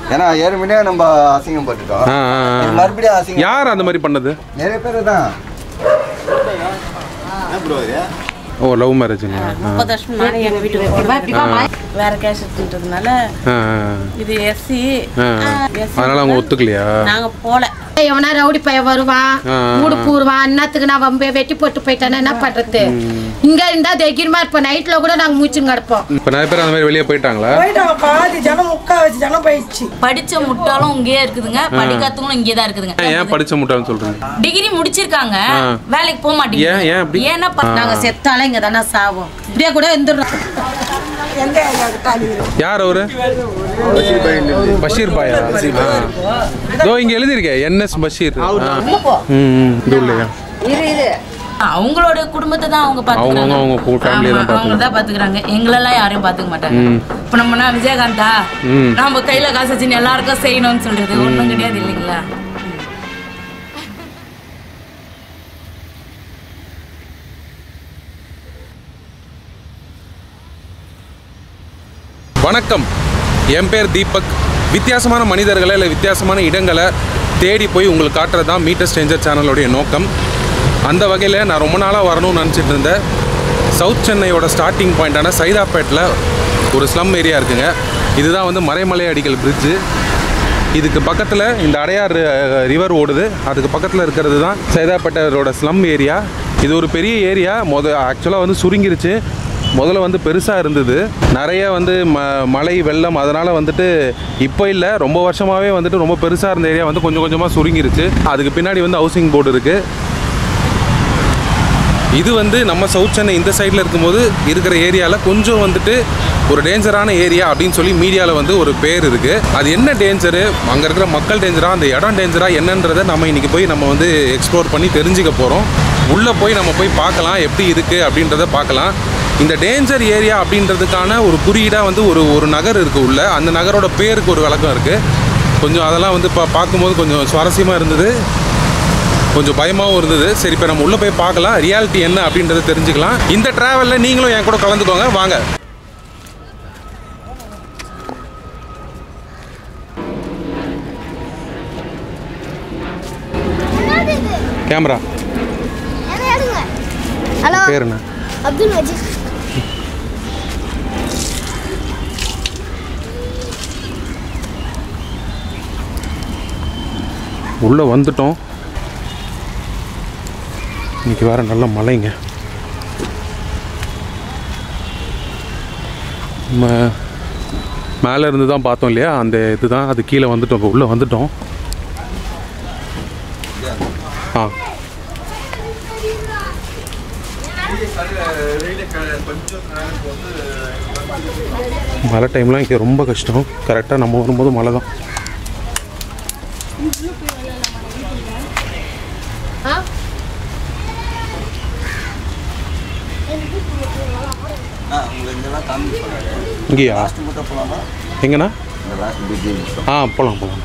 ஏன்னா ஏற்கனவே நம்ம அசிங்கம் பட்டுட்டோம் ஆ, ஆ, ஆ. இது மறுபடியும் அசிங்கம் யார் அந்த மாதிரி பண்ணது நிறைய பேர் தான் ஓ லவ் மேரேஜுங்க முப்பது வருஷம் நானே எங்கள் வீட்டுக்கு வேற கேஸ் எடுத்துன்றதுனால இது எஸ்சி அதனால அவங்க ஒத்துக்கலையா நாங்கள் போகல எவனா ரவுடி பையன் வருவான் ஆ, ஆ, மூடு கூறுவான் என்னத்துக்கு நான் வம்பே வெட்டி போட்டு போயிட்டேன்னா என்ன பண்றது இங்க இருந்தா தைரியமா இருப்போம் நைட்ல கூட நாங்க மூச்சுன்னு கிடப்போம் இப்போ நிறைய பேர் அந்த மாதிரி வெளியே போயிட்டாங்களா போயிட்டாங்க பாதி ஜனம் முக்கா வச்சு ஜனம் போயிடுச்சு படிச்ச முட்டாளும் இங்கேயே இருக்குதுங்க படிக்காதவங்களும் இங்கே தான் இருக்குதுங்க ஏன் படிச்ச முட்டாள்னு சொல்றீங்க டிகிரி முடிச்சிருக்காங்க ஆ. வேலைக்கு போக மாட்டேங்குது ஏன் ஏன் அப்படி ஏன்னா ப- நாங்க செத்தாலும் இங்க தானே சாவோம் இப்படியே கூட இருந்துடுறோம் எங்க எங்க தாலி யார் அவரு பஷீர் பாயா ஆ. இதோ இங்க எழுதியிருக்கேன் என்எஸ் பஷீர் ஆ. ம் ம். இது இல்லையா அவங்களோட குடும்பத்தை தான் அவங்க பாத்துக்கிறாங்க அவங்க அவங்க family தான் ஆமா, அவங்க தான் பாத்துக்கிறாங்க எங்களெல்லாம் யாரையும் பாத்துக்க மாட்டாங்க ம். இப்ப நம்ம என்ன விஜயகாந்தா ம். நம்ம கையில காசு வச்சுன்னு எல்லாருக்கும் செய்யணும்னு சொல்றது ஒண்ணும் கிடையாது இல்லைங்களா வணக்கம் என் பேர் தீபக் வித்தியாசமான மனிதர்களை இல்லை வித்தியாசமான இடங்களை தேடி போய் உங்களுக்கு காட்டுறது தான் மீட்டர் ஸ்டேஞ்சர் சேனலோடைய நோக்கம் அந்த வகையில் நான் ரொம்ப நாளாக வரணும்னு நினச்சிட்டு இருந்தேன் சவுத் சென்னையோட ஸ்டார்டிங் பாயிண்டான சைதாப்பேட்டில் ஒரு ஸ்லம் ஏரியா இருக்குங்க இதுதான் வந்து மறைமலை அடிகள் பிரிட்ஜு இதுக்கு பக்கத்தில் இந்த அடையார் ரிவர் ஓடுது அதுக்கு பக்கத்தில் இருக்கிறது தான் சைதாப்பேட்டரோட ஸ்லம் ஏரியா இது ஒரு பெரிய ஏரியா முத ஆக்சுவலாக வந்து சுருங்கிருச்சு முதல்ல வந்து பெருசாக இருந்தது நிறைய வந்து ம மழை வெள்ளம் அதனால் வந்துட்டு இப்போ இல்லை ரொம்ப வருஷமாகவே வந்துட்டு ரொம்ப பெருசாக இருந்த ஏரியா வந்து கொஞ்சம் கொஞ்சமாக சுருங்கிருச்சு அதுக்கு பின்னாடி வந்து ஹவுசிங் போர்டு இருக்குது இது வந்து நம்ம சவுத் சென்னை இந்த சைடில் இருக்கும்போது இருக்கிற ஏரியாவில் கொஞ்சம் வந்துட்டு ஒரு டேஞ்சரான ஏரியா அப்படின்னு சொல்லி மீடியாவில் வந்து ஒரு பேர் இருக்குது அது என்ன டேஞ்சரு அங்கே இருக்கிற மக்கள் டேஞ்சரா அந்த இடம் டேஞ்சரா என்னன்றதை நம்ம இன்றைக்கி போய் நம்ம வந்து எக்ஸ்ப்ளோர் பண்ணி தெரிஞ்சுக்க போகிறோம் உள்ளே போய் நம்ம போய் பார்க்கலாம் எப்படி இருக்குது அப்படின்றத பார்க்கலாம் இந்த டேஞ்சர் ஏரியா அப்படின்றதுக்கான ஒரு குறியீடாக வந்து ஒரு ஒரு நகர் இருக்குது உள்ள அந்த நகரோட பேருக்கு ஒரு விளக்கம் இருக்குது கொஞ்சம் அதெல்லாம் வந்து இப்போ பார்க்கும்போது கொஞ்சம் சுவாரஸ்யமாக இருந்தது கொஞ்சம் பயமாகவும் இருந்தது சரி இப்போ நம்ம உள்ளே போய் பார்க்கலாம் ரியாலிட்டி என்ன அப்படின்றத தெரிஞ்சுக்கலாம் இந்த ட்ராவலில் நீங்களும் என் கூட கலந்துக்கோங்க வாங்க கேமரா ஹலோ பேர் என்ன அப்துல் மஜீத் உள்ளே வந்துட்டோம் இன்னைக்கு வேற நல்ல மழைங்க நம்ம மேலே இருந்து தான் பார்த்தோம் இல்லையா அந்த இதுதான் அது கீழே வந்துட்டோம் இப்போ உள்ளே வந்துட்டோம் ஆ மழை டைம்லாம் இங்கே ரொம்ப கஷ்டம் கரெக்டாக நம்ம வரும்போது மழை தான் ஆ உங்களுக்கு இதெல்லாம் காமிக்க போகிறாரு இங்கேயா லாஸ்ட் மட்டும் போகலாமா எங்கண்ணா இந்த லாஸ்ட் பிரிட்ஜ் ஆ போகலாம் போகலாம்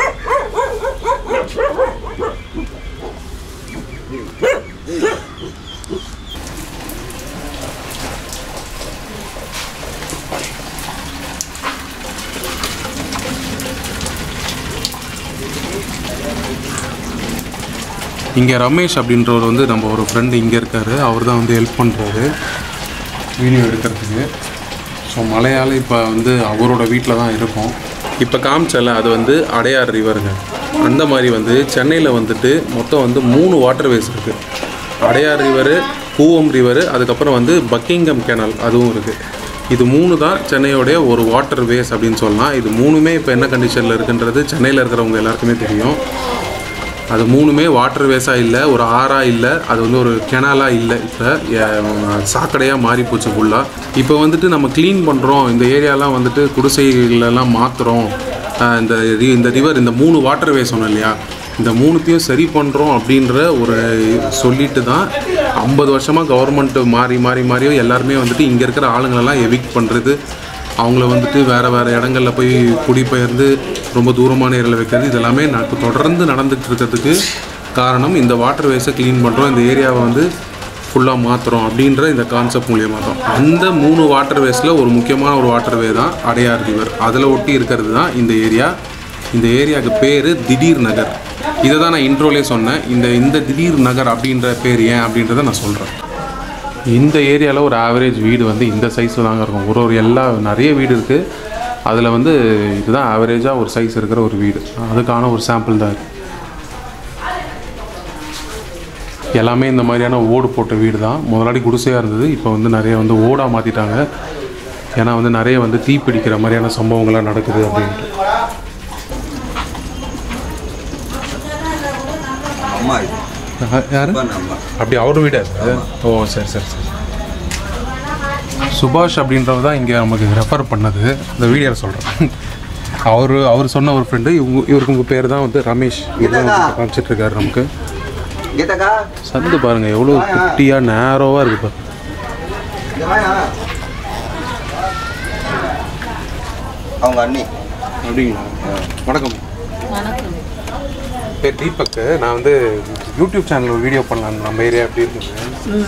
இங்கே ரமேஷ் அப்படின்றவர் வந்து நம்ம ஒரு ஃப்ரெண்டு இங்கே இருக்கார் அவர் தான் வந்து ஹெல்ப் பண்ணுறாரு வீடியோ எடுக்கிறதுக்கு ஸோ மழையால் இப்போ வந்து அவரோட வீட்டில் தான் இருக்கோம் இப்போ காமிச்சல அது வந்து அடையார் ரிவருங்க அந்த மாதிரி வந்து சென்னையில் வந்துட்டு மொத்தம் வந்து மூணு வாட்டர் வேஸ் இருக்குது அடையார் ரிவரு கூவம் ரிவரு அதுக்கப்புறம் வந்து பக்கிங்கம் கேனல் அதுவும் இருக்குது இது மூணு தான் சென்னையோடைய ஒரு வாட்டர் வேஸ் அப்படின்னு சொல்லலாம் இது மூணுமே இப்போ என்ன கண்டிஷனில் இருக்குன்றது சென்னையில் இருக்கிறவங்க எல்லாருக்குமே தெரியும் அது மூணுமே வாட்டர் வேஸாக இல்லை ஒரு ஆறாக இல்லை அது வந்து ஒரு கெனாலாக இல்லை இப்போ சாக்கடையாக மாறி போச்சு ஃபுல்லாக இப்போ வந்துட்டு நம்ம க்ளீன் பண்ணுறோம் இந்த ஏரியாலாம் வந்துட்டு குடிசைகளெல்லாம் மாற்றுறோம் இந்த ரி- இந்த ரிவர் இந்த மூணு வாட்டர் வே சொன்னோம் இல்லையா இந்த மூணுத்தையும் சரி பண்ணுறோம் அப்படின்ற ஒரு சொல்லிட்டு தான் ஐம்பது வருஷமாக கவர்மெண்ட் மாறி மாறி மாறியும் எல்லாருமே வந்துட்டு இங்கே இருக்கிற ஆளுங்களெல்லாம் எவிக்ட் பண்ணுறது அவங்கள வந்துட்டு வேறு வேறு இடங்கள்ல போய் குடிபெயர்ந்து ரொம்ப தூரமான ஏரியாவில் வைக்கிறது இது எல்லாமே ந- இப்ப தொடர்ந்து நடந்துட்டு இருக்கிறதுக்கு காரணம் இந்த வாட்டர் வேஸை க்ளீன் பண்ணுறோம் இந்த ஏரியாவை வந்து ஃபுல்லாக மாற்றுறோம் அப்படின்ற இந்த கான்செப்ட் மூலியமாக தான் அந்த மூணு வாட்டர் வேஸில் ஒரு முக்கியமான ஒரு வாட்டர் வே தான் அடையார் ரிவர் அதில் ஒட்டி இருக்கிறது தான் இந்த ஏரியா இந்த ஏரியாவுக்கு பேர் திடீர் நகர் இதை தான் நான் இன்ட்ரோலே சொன்னேன் இந்த இந்த திடீர் நகர் அப்படின்ற பேர் ஏன் அப்படின்றத நான் சொல்கிறேன் இந்த ஏரியாவில் ஒரு ஆவரேஜ் வீடு வந்து இந்த சைஸில் தாங்க இருக்கும் ஒரு ஒரு எல்லா நிறைய வீடு இருக்குது அதில் வந்து இதுதான் ஆவரேஜாக ஒரு சைஸ் இருக்கிற ஒரு வீடு அதுக்கான ஒரு சாம்பிள் தான் இது எல்லாமே இந்த மாதிரியான ஓடு போட்ட வீடு தான் முதலாடி குடிசையாக இருந்தது இப்போ வந்து நிறைய வந்து ஓடாக மாற்றிட்டாங்க ஏன்னா வந்து நிறைய வந்து தீ பிடிக்கிற மாதிரியான சம்பவங்கள்லாம் நடக்குது அப்படின்ட்டு அம்மா இது யார் அப்பா நம்ம அப்படி அவர் வீடு அது ஓ சரி சரி சரி சுபாஷ் அப்படின்றவர் தான் இங்கே நமக்கு ரெஃபர் பண்ணது இந்த வீடியோவில் சொல்கிறேன் அவர் அவர் சொன்ன ஒரு ஃப்ரெண்டு இவங்க இவருக்கு உங்கள் பேர் தான் வந்து ரமேஷ் இவர் தான் வந்து காமிச்சிட்டு இருக்காரு நமக்கு கீதாக்கா சந்து பாருங்க எவ்வளோ குட்டியாக நேரோவாக இருக்கு பாருங்க இங்க வாயா அவங்க அண்ணி அப்படிங்களா வணக்கம் பேர் தீபக் நான் வந்து யூடியூப் சேனல் ஒரு வீடியோ பண்ணலாம் நம்ம ஏரியா அப்படி இருக்குது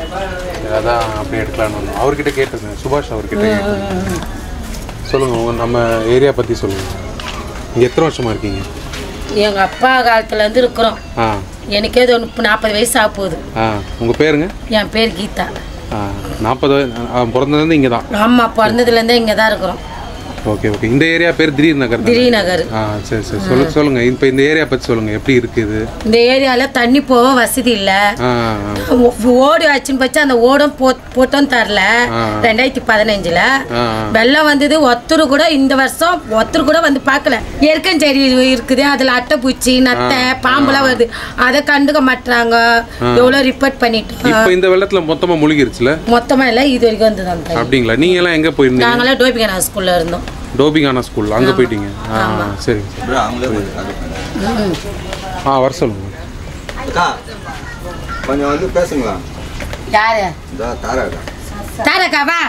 அதான் அப்படி எடுக்கலாம்னு வந்தோம் அவர்கிட்ட கேட்டிருந்தேன் சுபாஷ் அவர்கிட்ட கேட்டிருந்தேன் சொல்லுங்கள் உங்கள் நம்ம ஏரியா பற்றி சொல்லுங்கள் இங்கே எத்தனை வருஷமாக இருக்கீங்க எங்கள் அப்பா காலத்துலேருந்து இருக்கிறோம் ஆ எனக்கே இது ஒன்று நாற்பது வயசு ஆக போகுது ஆ உங்கள் பேருங்க என் பேர் கீதா ஆ நாற்பது பிறந்ததுலேருந்து இங்கே தான் அம்மா பிறந்ததுலேருந்தே இங்கே தான் இருக்கிறோம் ஓகே ஓகே இந்த ஏரியா பேர் திடீர் நகர் தானே? திடீர் நகர் ஆ சரி சரி சொல்லுங்க சொல்லுங்கள் இப்போ இந்த ஏரியா பற்றி சொல்லுங்கள் எப்படி இருக்குது இந்த ஏரியாவில் தண்ணி போக வசதி இல்லை ஆ ஆ ஓடு ஆச்சுன்னு வச்சு அந்த ஓடும் போ போட்டும் தரல ஆ. ரெண்டாயிரத்தி பதினஞ்சுல ஆ. வெள்ளம் வந்தது ஒத்தரு கூட இந்த வருஷம் ஒத்தரு கூட வந்து பார்க்கல எருக்கஞ்செடி இருக்குது அதில் அட்டைப்பூச்சி நத்தை பாம்புலாம் வருது அதை கண்டுக்க மாட்டாங்க எவ்வளோ ரிப்போர்ட் பண்ணிட்டோம் இப்போ இந்த வெள்ளத்தில் மொத்தமாக முழுகிருச்சுல மொத்தமா இல்லை இது வரைக்கும் வந்து தான் அப்படிங்களா நீங்க எல்லாம் எங்க போயிருந்தீங்க நாங்களாம் டோபிகனா ஸ்கூல்ல இருந்தோம் டோபிகானா ஸ்கூல் அங்க போயிட்டீங்க ஆ சரி bro, அவங்களே கொஞ்சம் அது பண்ணு. ஆ வர சொல்லுங்க அக்கா கொஞ்சம் வந்து பேசுங்களா யாரு இந்த தாராக்கா தாரக்காவா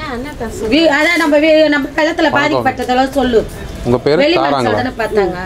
வீ- அதான் நம்ம வீ- நம்ம வெள்ளத்துல பாதிக்கப்பட்டதெல்லாம் சொல்லு உங்க பேர் வெளி தாராங்களா தானே பார்த்தாங்க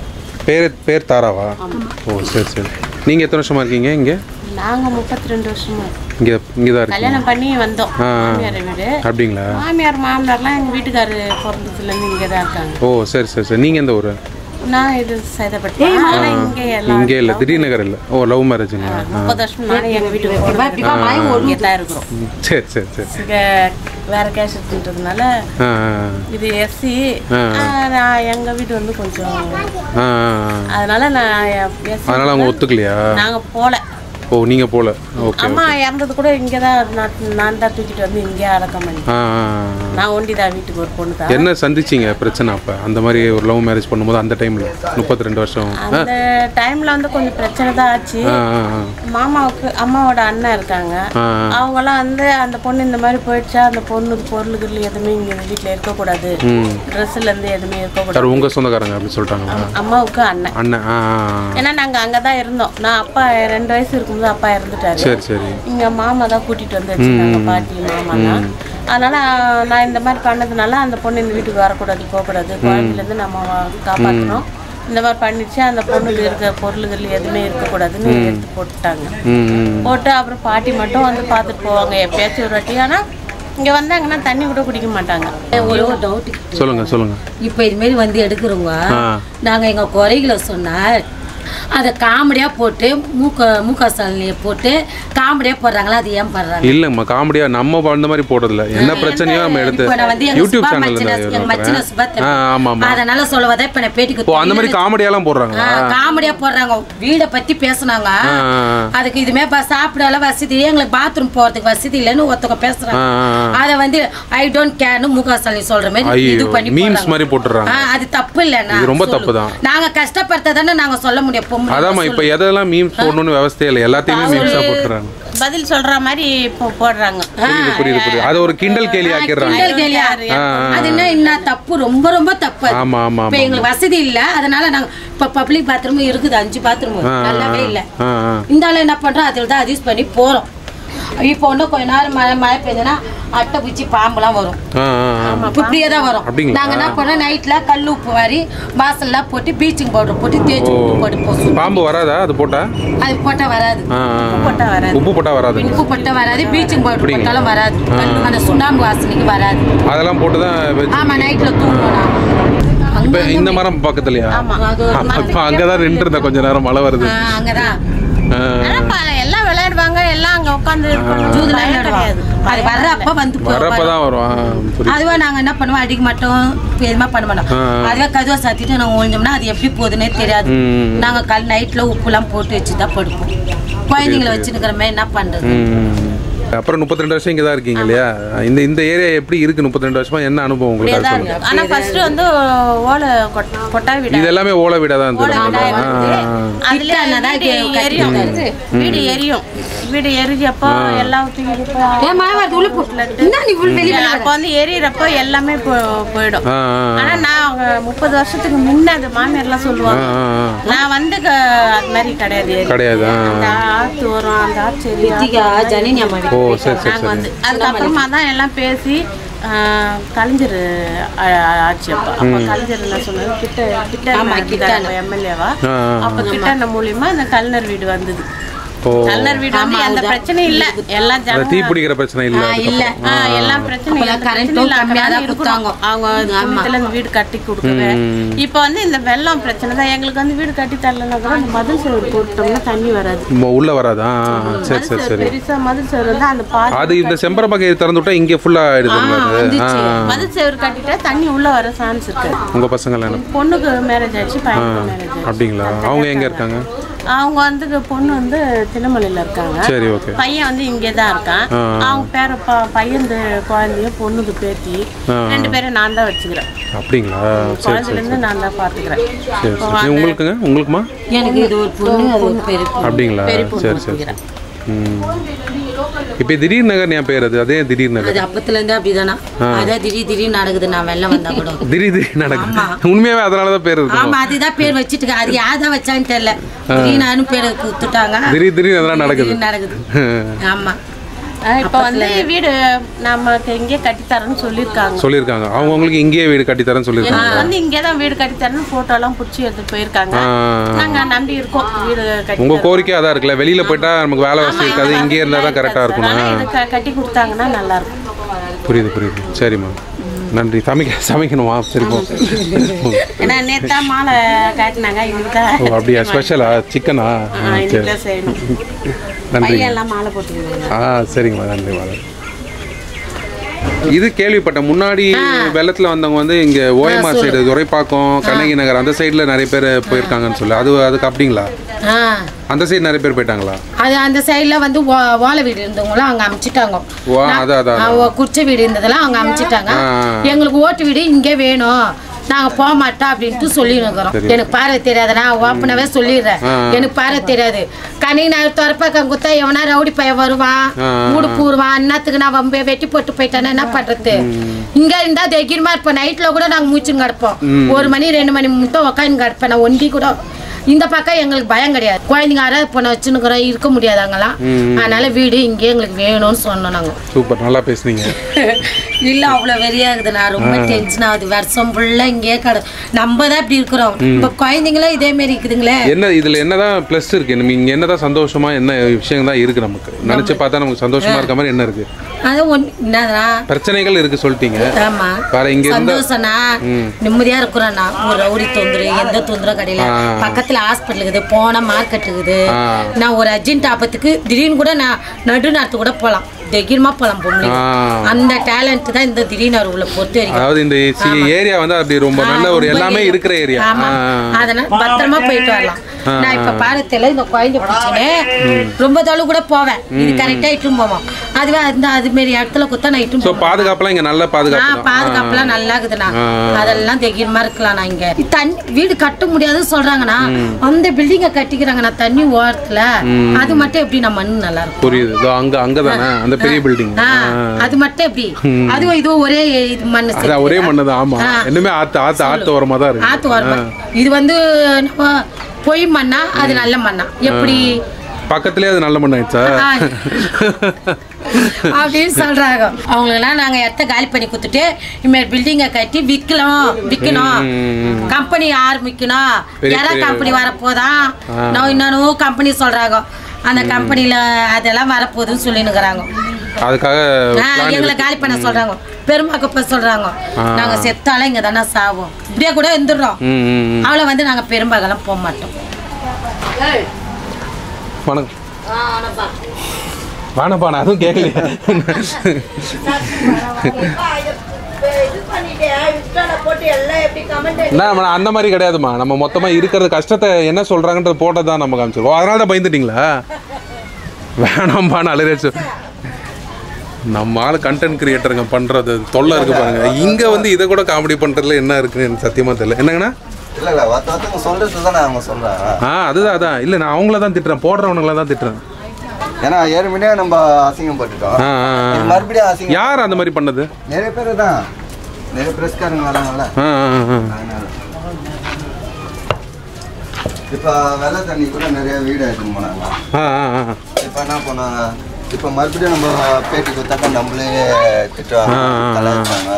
பேர் பேர் தாராவா ஓ சரி சரி நீங்க எத்தனை வருஷமா இருக்கீங்க இங்க நாங்கள் முப்பத்தி ரெண்டு வருஷமா இங்க இங்க தான் இருக்கீங்க கல்யாணம் பண்ணி வந்தோம் ஆ. மாமியார் வீடு அப்படிங்களா மாமியார் மாமனார்லாம் எங்கள் வீட்டுக்காரரு பிறந்ததுலேருந்து இங்கே தான் இருக்காங்க ஓ சரி சரி சரி நீங்க எந்த ஊர் நான் இது சைதாப்பட்டி ஆனால் இங்கே எல்லாம் இங்கே இல்லை திடீர் நகர் இல்லை ஓ லவ் மேரேஜுங்களா ஆ முப்பது வருஷம் நானே எங்கள் வீட்டுக்கு இங்கே தான் இருக்கிறோம் சரி சரி சரி இங்கே வேற கேஷ் எடுத்துன்றதுனால ஆ ஆ, இது எஸ்சி ஆ. நான் எங்கள் வீடு வந்து கொஞ்சம் ஆ ஆ, ஆ. அதனால நான் எஸ்சி அதனால அவங்க ஒத்துக்கலையா நாங்கள் போகல ஓ நீங்க போல ஓகே அம்மா இறந்தது கூட இங்கே தான் நான் நான் தான் தூக்கிட்டு வந்து இங்கே அடக்கம் பண்ணி ஆ ஆ, ஆ. நான் ஒண்டி தான் வீட்டுக்கு ஒரு பொண்ணு தான் என்ன சந்திச்சீங்க பிரச்சனை அப்போ அந்த மாதிரி ஒரு லவ் மேரேஜ் பண்ணும்போது அந்த டைமில் முப்பத்தி ரெண்டு வருஷம் ஆ அந்த டைம்ல வந்து கொஞ்சம் பிரச்சனை தான் ஆச்சு ஆ ஆ, ஆ. மாமாவுக்கு அம்மாவோட அண்ணன் இருக்காங்க ஆ அவங்களாம் வந்து அந்த பொண்ணு இந்த மாதிரி போயிடுச்சா அந்த பொண்ணு பொருளுகள் எதுவுமே இங்கே வீட்டில் இருக்கக்கூடாது ம் ட்ரெஸ்ஸுல இருந்து எதுவுமே இருக்கக்கூடாது சார் உங்கள் சொந்தக்காரங்க அப்படி சொல்லிட்டாங்களா அம்மாவுக்கு அண்ணன் அண்ணன் ஆ ஆ, ஆ. ஏன்னா நாங்கள் அங்கே தான் இருந்தோம் நான் அப்பா ரெண்டு வயசு இருக்கும்போது அப்பா இறந்துட்டாரு சரி சரி இங்க மாமா தான் கூட்டிட்டு வந்து வச்சிருந்தாங்க பாட்டி மாமாலாம் அதனால நான் இந்த மாதிரி பண்ணதுனால அந்த பொண்ணு இந்த வீட்டுக்கு வரக்கூடாது போகக்கூடாது குழந்தைலேருந்து நம்ம வா- காப்பாற்றணும் இந்த மாதிரி பண்ணிச்சு அந்த பொண்ணுக்கு இருக்க பொருளுகள் எதுவுமே இருக்கக்கூடாதுன்னு எடுத்து போட்டுட்டாங்க ம் ம் போட்டு அப்புறம் பாட்டி மட்டும் வந்து பார்த்துட்டு போவாங்க எப்பயாச்சும் ஒரு வாட்டி ஆனால் இங்கே வந்தாங்கன்னா தண்ணி கூட குடிக்க மாட்டாங்க ஒரே ஒரு டவுட் சொல்லுங்க சொல்லுங்க இப்போ இதுமாரி வந்து எடுக்கிறவங்க ஆ. நாங்கள் எங்கள் குறைகளை சொன்னால் அதை காமெடியாக போட்டு மூக்க மூக்க ஸ்டாலினியை போட்டு காமெடியாக போடுறாங்களா அது ஏன் போடுறாங்க இல்லைம்மா காமெடியா நம்ம அந்த மாதிரி போடுறதில்ல என்ன பிரச்சனையோ நம்ம எடுத்து இப்போ நான் வந்து எங்க யூடியூப் சுபா சேனல்ல மச்சினா- எங்க மச்சினா சுபா இருந்து ஆ ஆமாம் ஆமாம் அதனால சொல்லவதா இப்போ நான் பேட்டி ஓ அந்த மாதிரி காமெடியெல்லாம் போடுறாங்களா காமெடியா போடுறாங்க வீடை பத்தி பேசுனாங்க ஆ, ஆ, அதுக்கு இதுமே ப- சாப்பிடல வசதி எங்களுக்கு பாத்ரூம் போறதுக்கு வசதி இல்லைன்னு ஒருத்தவங்க பேசுறாங்க ஆ, ஆ, ஆ. அத வந்து ஐ டோன்ட் கேர்னு முக ஸ்டாலின் சொல்ற மாதிரி ஐயோ, இது பண்ணி memes போடுறாங்க. மாதிரி போட்டுடுறாங்க. ஆ, அது தப்பு இல்லைண்ணா இது ரொம்ப சொல்லு. தப்பு தான். நாங்க கஷ்டப்படுறதானே நாங்க சொல்ல முடியும் பொம்பளை அதாம்மா இப்போ எதெல்லாம் மீம்ஸ் போடணும்னு விவசாயம் இல்லை எல்லாத்தையுமே மீம்ஸாக போட்டுறாங்க பதில் சொல்ற மாதிரி இப்போ போடுறாங்க புரியுது புரியுது புரியுது அதை ஒரு கிண்டல் கேலி ஆக்கிடுறாங்க கிண்டல் கேலியா? ஆ, ஆ. அது என்ன என்ன தப்பு ரொம்ப ரொம்ப தப்பு அது. ஆமா ஆமா இப்ப ஆமா எங்களுக்கு வசதி இல்ல அதனால நாங்க இப்ப பப்ளிக் பாத்ரூம் இருக்குது அஞ்சு பாத்ரூம் ஆ, ஆ, நல்லாவே இல்ல ஆ ஆ இந்த ஆளு என்ன பண்றோம் அதில் தான் அட்ஜஸ்ட் பண்ணி போறோம் இப்போ இன்னும் கொஞ்ச நேரம் மழை மழை பெய்யுதுன்னா அட்டை பூச்சி பாம்புலாம் வரும் ஆ ஆ ஆ இப்ப இப்படியே தான் வரும் அப்படிங்களா? நாங்க என்ன பண்ணோம் நைட்ல கல் உப்பு வாரி வாசல்லாம் போட்டு ப்ளீச்சிங் பவுடர் போட்டு தேய்ச்சி விட்டு போட்டு போசும் பாம்பு வராதா அது போட்டா அது போட்டா வராது ஆ ஆ. போட்டா வராது உப்பு போட்டா வராது உப்பு போட்டா வராது ப்ளீச்சிங் பவுடர் அப்படிங்களா? போட்டாலும் வராது கல்லு அந்த சுண்ணாம்பு வாசனைக்கு வராது அதெல்லாம் போட்டு தான் வச்சு ஆமா நைட்ல தூங்கணும் இப்போ இந்த மரம் பக்கத்துலயா இப்போ அங்கே தான் நின்றுருந்தேன் கொஞ்ச நேரம் மழை வருது ஆ, அங்கதான் ஆ. ஆனா ப- எல்லாம் விளையாடுவாங்க எல்லாம் அங்க உட்காந்து ஜூதுலாம் விளையாடுவாங்க அது வர்ற அப்ப வந்து போ- வரப்போ தான் வரும் ஆ, புரியுது அதுவா நாங்க என்ன பண்ணுவோம் அடிக்க மாட்டோம் எதுவுமே பண்ண மாட்டோம் ஆ. அதுவே கதுவை சாத்திட்டு நாங்க ஒழிஞ்சோம்னா அது எப்படி போகுதுன்னே தெரியாது ம். நாங்க கல் நைட்ல உப்புலாம் போட்டு வச்சு தான் படுப்போம் குழந்தைங்களை வச்சுருக்கிற மாதிரி என்ன பண்றது ம். அப்புறம் முப்பத்தி ரெண்டு வருஷம் இங்கே தான் இருக்கீங்க இல்லையா இந்த இந்த ஏரியா எப்படி இருக்கு முப்பத்தி ரெண்டு வருஷமா என்ன அனுபவம் உங்களுக்கு அது சொல்லுங்க ஆனா ஃபர்ஸ்ட் வந்து ஓலை கொட்- கொட்டா வீடு இது எல்லாமே ஓலை வீடாக தான் ஓலை வீடா இருந்தது. அதுல கிட்டானதான் வீடு கே- எரியும் வீடு எரியும் வீடு எரிஞ்சப்போ எல்லாம் தூக்கி ஏன் மழை வருது உள்ள போ என்ன நீ உள்ள வெளியே அப்போ வந்து எரியறப்போ எல்லாமே போ- போயிடும் ஆ ஆ ஆனா நான் அவங்க முப்பது வருஷத்துக்கு முன்ன அது மாமியார்லாம் சொல்லுவாங்க ஆ, ஆ. நான் வந்து க- அது மாதிரி கிடையாது எரி. கிடையாது ஆ அந்த ஆத்து வரும் அந்த ஆத்து எரி, வித்திகா ஜனனி அம்மா ஓ சரி சரி நாங்க சரி வந்து அதுக்கப்புறமா தான் எல்லாம் பேசி ஆ, கலைஞர் ஆ- ஆட்சி அப்போ அப்போ கலைஞர் என்ன சொன்னாரு கிட்ட ஆமா, கிட்ட கிட்ட. எம்எல்ஏவா ஆ, ஆ. அப்போ கிட்ட மூலியமா இந்த கலைஞர் வீடு வந்தது ஓ கலைஞர் வீடு வந்து எந்த பிரச்சனையும் இல்ல எல்லாம் அந்த ஜனம் தீ பிடிக்கிற பிரச்சனை இல்லை இல்ல ஆ, எல்லாம் பிரச்சனையும் அப்பெல்லாம் எந்த current பிரச்சனையும் இல்ல. கம்மியா தான் அங்கதான் கொடுத்தாங்க. இருக்கணும். அவங்க சமயத்துல இந்த வீடு கட்டி கொடுக்கவே இப்போ வந்து இந்த வெள்ளம் பிரச்சனை தான் எங்களுக்கு வந்து வீடு கட்டி தரலன்னா கூட இந்த மதில் சுவர் போட்டோம்னா தண்ணி வராது ம- உள்ள வராதா ஆ, ஆ, சரி சரி சரி பெருசா மதில் சுவர் வந்து அந்த பாதி அது இந்த செம்பரம்பாக்கை திறந்து விட்டா இங்கே ஃபுல்லாக ஆயிடுதுங்களா அது ஆ ஆ. மதில் சுவர் கட்டிட்டா தண்ணி உள்ள வர சான்ஸ் இருக்கு உங்க பசங்களாம் என்ன பொண்ணுக்கு மேரேஜ் ஆயிடுச்சு பையனுக்கு மேரேஜ் ஆயிடுச்சு அப்படிங்களா அவங்க எங்க இருக்காங்க அவங்க வந்து பொண்ணு வந்து திருமலையில இருக்காங்க சரி ஓகே பையன் வந்து இங்கே தான் இருக்கான் ஆ. அவங்க பேர ப- பையன் குழந்தைய பொண்ணுக்கு பேத்தி ஆ. ரெண்டு பேரும் நான் தான் வச்சுக்கிறேன் அப்படிங்களா சரி சரி குழந்தைலேருந்து நான் தான் பார்த்துக்கிறேன் சரி சரி உங்களுக்குங்க உங்களுக்குமா எனக்கு இது ஒரு பொண்ணு அது ஒரு பெரிய பொண்ணு. அப்படிங்களா சரி சரி சரி ம் இப்போ திடீர் நகர் ஞாபகம் பேர் அது அதே திடீர் நகர் அது அப்பத்துல இருந்தே அப்படிதானா அதான் திடீர் திடீர் நடக்குது நான் வெள்ளம் வந்தா கூட திடீர் திடீர் நடக்குது உண்மையாவே அதனால தான் பேர் இருக்கும் ஆமா அதுதான் பேர் வச்சுட்டு அது யார் தான் வச்சான்னு தெரியல திடீர்னு பேர் கொடுத்துட்டாங்க திடீர் திடீர் அதெல்லாம் நடக்குது திடீர்னு நடக்குது ஆமா இப்போ வந்து வீடு நமக்கு இங்கே கட்டித்தரேன்னு சொல்லியிருக்காங்க சொல்லியிருக்காங்க அவங்க உங்களுக்கு இங்கேயே வீடு கட்டித்தரேன்னு சொல்லியிருக்காங்க எங்களுக்கு வந்து இங்கே தான் வீடு கட்டித்தரேன்னு ஃபோட்டோலாம் பிடிச்சி எடுத்துட்டு போயிருக்காங்க ஆ. நாங்க நம்பி இருக்கோம் வீடு கட்டி உங்க கோரிக்கை அதான் இருக்குல்ல வெளியில போயிட்டா நமக்கு வேலை வசதி இருக்காது இங்கே இருந்தால் தான் கரெக்டாக ஆனா இருக்கணும் இது க- கட்டி கொடுத்தாங்கன்னா நல்லா இருக்கும் புரியுது புரியுது சரிம்மா நன்றி சமைக்க சமைக்கணுமா சரி போ ஏன்னா நேத்தா மாலை காட்டினாங்க இன்னைக்கு தான் ஓ அப்படியா ஸ்பெஷலா சிக்கனா ஆ, இன்னைக்கு தான் செய்யணும் நன்றி பையன் எல்லாம் மாலை போட்டுருக்காங்க ஆ சரிங்கம்மா நன்றிம்மா இது கேள்விப்பட்டேன் முன்னாடி வெள்ளத்துல வந்தவங்க வந்து இங்க ஓஎம்ஆர் சைடு துரைப்பாக்கம் கண்ணகி நகர் அந்த சைடுல நிறைய பேர் போயிருக்காங்கன்னு சொல்லி அது அதுக்கு அப்படிங்களா ஆ அந்த சைடு நிறைய பேர் போயிட்டாங்களா அது அந்த சைடில் வந்து ஓ- ஓலை வீடு இருந்தவங்களாம் அங்கே அமுச்சிட்டாங்க ஓ அதான் அதான் ஆ, ஓ- குடிச்ச வீடு இருந்ததெல்லாம் அவங்க அமுச்சிட்டாங்க ஆ. எங்களுக்கு ஓட்டு வீடு இங்கே வேணும் நாங்கள் போக மாட்டோம் அப்படின்ட்டு சொல்லிருக்கிறோம் சரி. எனக்கு பார்வை தெரியாது நான் ஓப்பனாகவே சொல்லிடுறேன் ஆ. எனக்கு பார்வை தெரியாது கனி நான் திறப்பக்கம் குத்தா எவனா ரவுடி பையன் வருவான் ஆ. மூடு பூருவான் அன்னத்துக்கு நான் வம்ப வெட்டி போட்டு போயிட்டேன்னா என்ன பண்றது இங்க இருந்தா தைரியமா இருப்போம் நைட்ல கூட நாங்க மூச்சுன்னு கிடப்போம் ஒரு மணி ரெண்டு மணி மட்டும் உட்காந்து கிடப்பேன் நான் ஒண்டி கூட இந்த பக்கம் எங்களுக்கு பயம் கிடையாது குழந்தைங்க அரை பொண்ணை வச்சுன்னுக்குறோம் இருக்க முடியாது அங்கெல்லாம் அதனால வீடு இங்கே எங்களுக்கு வேணும்னு சொன்னோம் நாங்க சூப்பர் நல்லா பேசுனீங்க இல்ல அவ்வளவு வெறியா இருக்குது நான் ரொம்ப டென்ஷன் ஆகுது வருஷம் ஃபுல்லா இங்கேயே கடை நம்ம தான் இப்படி இருக்கிறோம் இப்ப குழந்தைங்களும் இதே மாதிரி இருக்குதுங்களே என்ன இதுல என்னதான் ப்ளஸ் இருக்கு நம்ம இங்க என்னதான் சந்தோஷமா என்ன விஷயம் தான் இருக்கு நமக்கு நினைச்சு பார்த்தா நமக்கு சந்தோஷமா இருக்க மாதிரி என்ன இருக்கு அது ஒன்று என்னதுனா பிரச்சனைகள் இருக்கு சொல்லிட்டீங்க ஆமா வேற இங்க இருந்தா சந்தோஷம்னா நிம்மதியா இருக்கிறேன்னா ஒரு ரவுடி தொந்தரவு எந்த தொந்தரவு கிடையில ஆ. பக்கத்துல ஹாஸ்பிட்டல் இருக்குது போன மார்க்கெட் இருக்குது ஆ. நான் ஒரு அர்ஜென்ட் ஆபத்துக்கு திடீர்னு கூட நான் நடுநாட்டு கூட போலாம் தைரியமா போலாம் பொம்பளை ஆ. அந்த டேலண்ட் தான் இந்த திடீர்னு அவர்களை பொறுத்த வரைக்கும் அதாவது இந்த ஏரியா வந்து அப்படி ரொம்ப நல்ல ஒரு ரொம்ப எல்லாமே ஏரியா. இருக்கிற ஏரியா ஆமா அதனால பத்திரமா போயிட்டு வரலாம் நான் இப்ப பாரத்துல இந்த குழந்தை பிடிச்சினே ரொம்ப தொலைவு கூட போவேன் இது கரெக்டா இட்டும் போவோம் அதுவே அந்த அது மாரி இடத்துல குத்தா நான் இட்டும் ஸோ பாதுகாப்புலாம் இங்க நல்ல ஆ பாதுகாப்பு தான் பாதுகாப்புலாம் நல்லா இருக்குதுண்ணா ஆ. அதெல்லாம் தைரியமா இருக்கலாம் நான் இங்க தண்ணி வீடு கட்ட முடியாதுன்னு சொல்றாங்கண்ணா அந்த பில்டிங்கை கட்டிக்கிறாங்கண்ணா தண்ணி ஓரத்துல அது மட்டும் எப்படி நான் மண் நல்லா இருக்கும் புரியுது இதோ அங்க அங்க தானே அந்த பெரிய பில்டிங் ஆ, அது மட்டும் எப்படி அதுவும் இதுவும் ஒரே இது மண் சரி. அதான் ஒரே மண்ணு தான் ஆமா ஆ. இன்னுமே ஆத்து ஆத்து ஆத்து ஓரமா தான் இருக்கு ஆத்து ஓரமா இது வந்து நம்ம பொய் மண்ணா அது நல்ல மண்ணா எப்படி பக்கத்துலயே அது நல்ல மண் ஆயிடுச்சா ஆ. அப்படின்னு சொல்றாங்க அவங்களெல்லாம் நாங்க இடத்த காலி பண்ணி கொடுத்துட்டு இனிமேல் பில்டிங்கை கட்டி விற்கலாம் விற்கணும் கம்பெனி ஆரம்பிக்கணும் பெரிய யாரா பெரிய- கம்பெனி வரப்போதான் நான் இன்னொன்னு கம்பெனி சொல்றாங்க அந்த கம்பெனில அதெல்லாம் வரப்போகுதுன்னு சொல்லினுக்கிறாங்க அதுக்காக ஆ, plan எங்களை இருக்கு. காலி பண்ண சொல்றாங்க பெருமாக்கப்ப சொல்றாங்க நாங்க செத்தாலும் இங்க தானே சாவோம் இப்படியே கூட இருந்துடுறோம் ம் ம் ம். அவளை வந்து நாங்க பெரும்பாகலாம் போக மாட்டோம் வணக்கம் வானப்பா நான் அதுவும் கேட்கலையே என்ன நம்ம அந்த மாதிரி கிடையாதும்மா நம்ம மொத்தமாக இருக்கிறது கஷ்டத்தை என்ன சொல்கிறாங்கன்றது போட்டது தான் நம்ம காமிச்சிருக்கோம் அதனால தான் பயந்துட்டீங்களா வேணாம்பான்னு அழுகாச்சு நம்ம ஆள் கண்டென்ட் கிரியேட்டருங்க பண்ணுறது தொல்லை இருக்கு பாருங்க இங்கே வந்து இதை கூட காமெடி பண்ணுறதுல என்ன இருக்குன்னு எனக்கு சத்தியமாக தெரியல என்னங்கண்ணா இல்ல இல்ல ஒருத்த ஒருத்தவங்க சொல்றது தானே அவங்க சொல்றாங்க ஆ அதுதான் அதான் இல்லை நான் அவங்கள தான் திட்டுறேன் போடுறவனுங்கள தான் திட்டுறேன் ஏன்னா ஏற்கனவே நம்ம அசிங்கப்பட்டுட்டோம் ஆ ஆ, ஆ. இது மறுபடியும் அசிங்கம் யார் அந்த மாதிரி பண்ணது நிறைய பேர் தான் நிறைய பிரஸ்காரங்க வராங்கல்ல ஆ ஆ ஆ, ஆ அதனால இப்போ வெள்ளை தண்ணி கூட நிறைய வீடு எடுத்துன்னு போனாங்க ஆ ஆ ஆ இப்போ என்ன பண்ணாங்க இப்போ மறுபடியும் நம்ம பேட்டி கொடுத்தாக்கா நம்மளே திட்டுவாங்க ஆ, ஆ, ஆ. கலாய்ப்பாங்க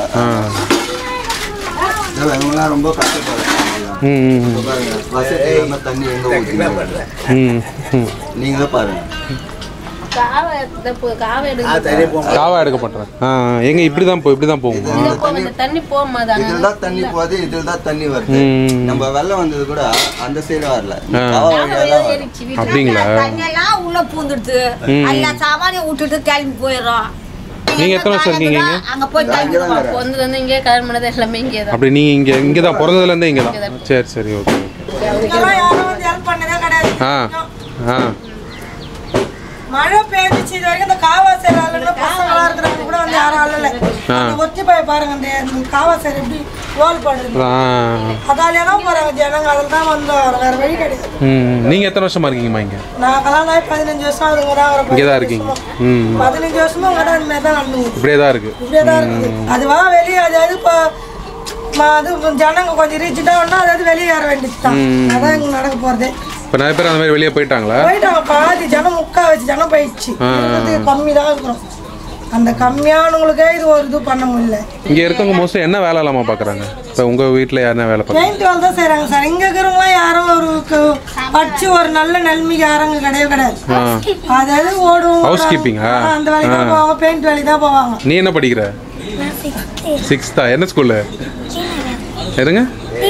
இல்ல, இவங்கெல்லாம் ரொம்ப கஷ்டப்படுறாங்க ம் ம், இப்ப பாருங்க வசதி இல்லாம தண்ணி எங்க ஊற்றுங்க ம் ம் நீங்களே பாருங்க காவை எடுத்து காவை எடுக்க காவா எடுக்க மாட்டேன் ஆ ஆ. எங்க இப்படி தான் போ இப்படி தான் போகும் இந்த தண்ணி இந்த தண்ணி போகும்போது இதில் தான் தண்ணி போகுது இதில் தான் தண்ணி வருது ம். நம்ம வெள்ளம் வந்தது கூட அந்த சைடு வரல ஆ. காவா வழியா தான் வரும். அப்படிங்களா தண்ணியெல்லாம் உள்ள பூந்துடுது எல்லா சாமானையும் விட்டுட்டு கிளம்பி போயிடுறோம் நீங்க எத்தனை வருஷம் இருக்கீங்க இங்க? அங்க போய் நான் இங்கே தான் இருக்கிறேன். பொந்து வந்து இங்கே கல்யாணம் பண்ணது எல்லாமே இங்கே தான் அப்படி நீங்க இங்க இங்க தான் பிறந்ததுல இருந்தே இங்க தான் சரி சரி ஓகே இங்கெல்லாம் யாரும் வந்து ஹெல்ப் பண்ணதே கிடையாது ஆ ஆ மழை பெய்ஞ்சிச்சு இது வரைக்கும் இந்த காவாசேரி ஆளுங்க பசங்களா இருக்கிறவங்க கூட வந்து யாரும் ஆளல அந்த ஒத்தி பாய் பாருங்க இந்த இந்த காவாசேரி எப்படி ரோல் பண்ணுறது ஆ அதாலே தான் போறாங்க ஜனங்க அதில் தான் வந்து வேற வழி கிடையாது ம் நீங்க எத்தனை வருஷமா இருக்கீங்கம்மா இங்க நான் கல்யாணம் ஆகி பதினஞ்சு வருஷம் அதுங்க தான் ஒரு இங்கே தான் இருக்கீங்க ம் பதினஞ்சு வருஷமா உங்க தான் இந்த மாதிரி தான் நடந்து இப்படியே தான் இருக்கு இப்படியே தான் இருக்குது அதுவா வெளியே அதாவது இப்போ ம- அது ஜனங்க கொஞ்சம் ரீச்சுட்டா ஒன்றா அதாவது வெளியே ஏற வேண்டியது தான் அதான் இங்கே நடக்க போகிறது இப்போ நிறைய பேர் அந்த மாதிரி வெளியே போயிட்டாங்களா போயிட்டாங்க பாதி ஜனம் முக்கா வச்சு ஜனம் போயிடுச்சு இருக்கிறதுக்கு கம்மி தான் இருக்கிறோம் அந்த கம்மியானவங்களுக்கே இது ஒரு இது பண்ண முடியல இங்க இருக்கவங்க மோஸ்ட்லி என்ன வேலை இல்லாம பாக்குறாங்க இப்போ உங்க வீட்ல யாருன்னா வேலை பார்க்குறாங்க பெயிண்ட் வேலை தான் செய்கிறாங்க சார் இங்கே இருக்கிறவங்களாம் யாரும் ஒரு க- படிச்சு ஒரு நல்ல நிலைமைக்கு யாரும் இங்க கிடையவே கிடையாது அதாவது ஓடும் Housekeeping ஆ? ஆ, அந்த வேலைக்கு தான் போவாங்க பெயிண்ட் வேலைக்கு தான் போவாங்க நீ என்ன படிக்கிற சிக்ஸ்த்தா என்ன ஸ்கூலு எதுங்க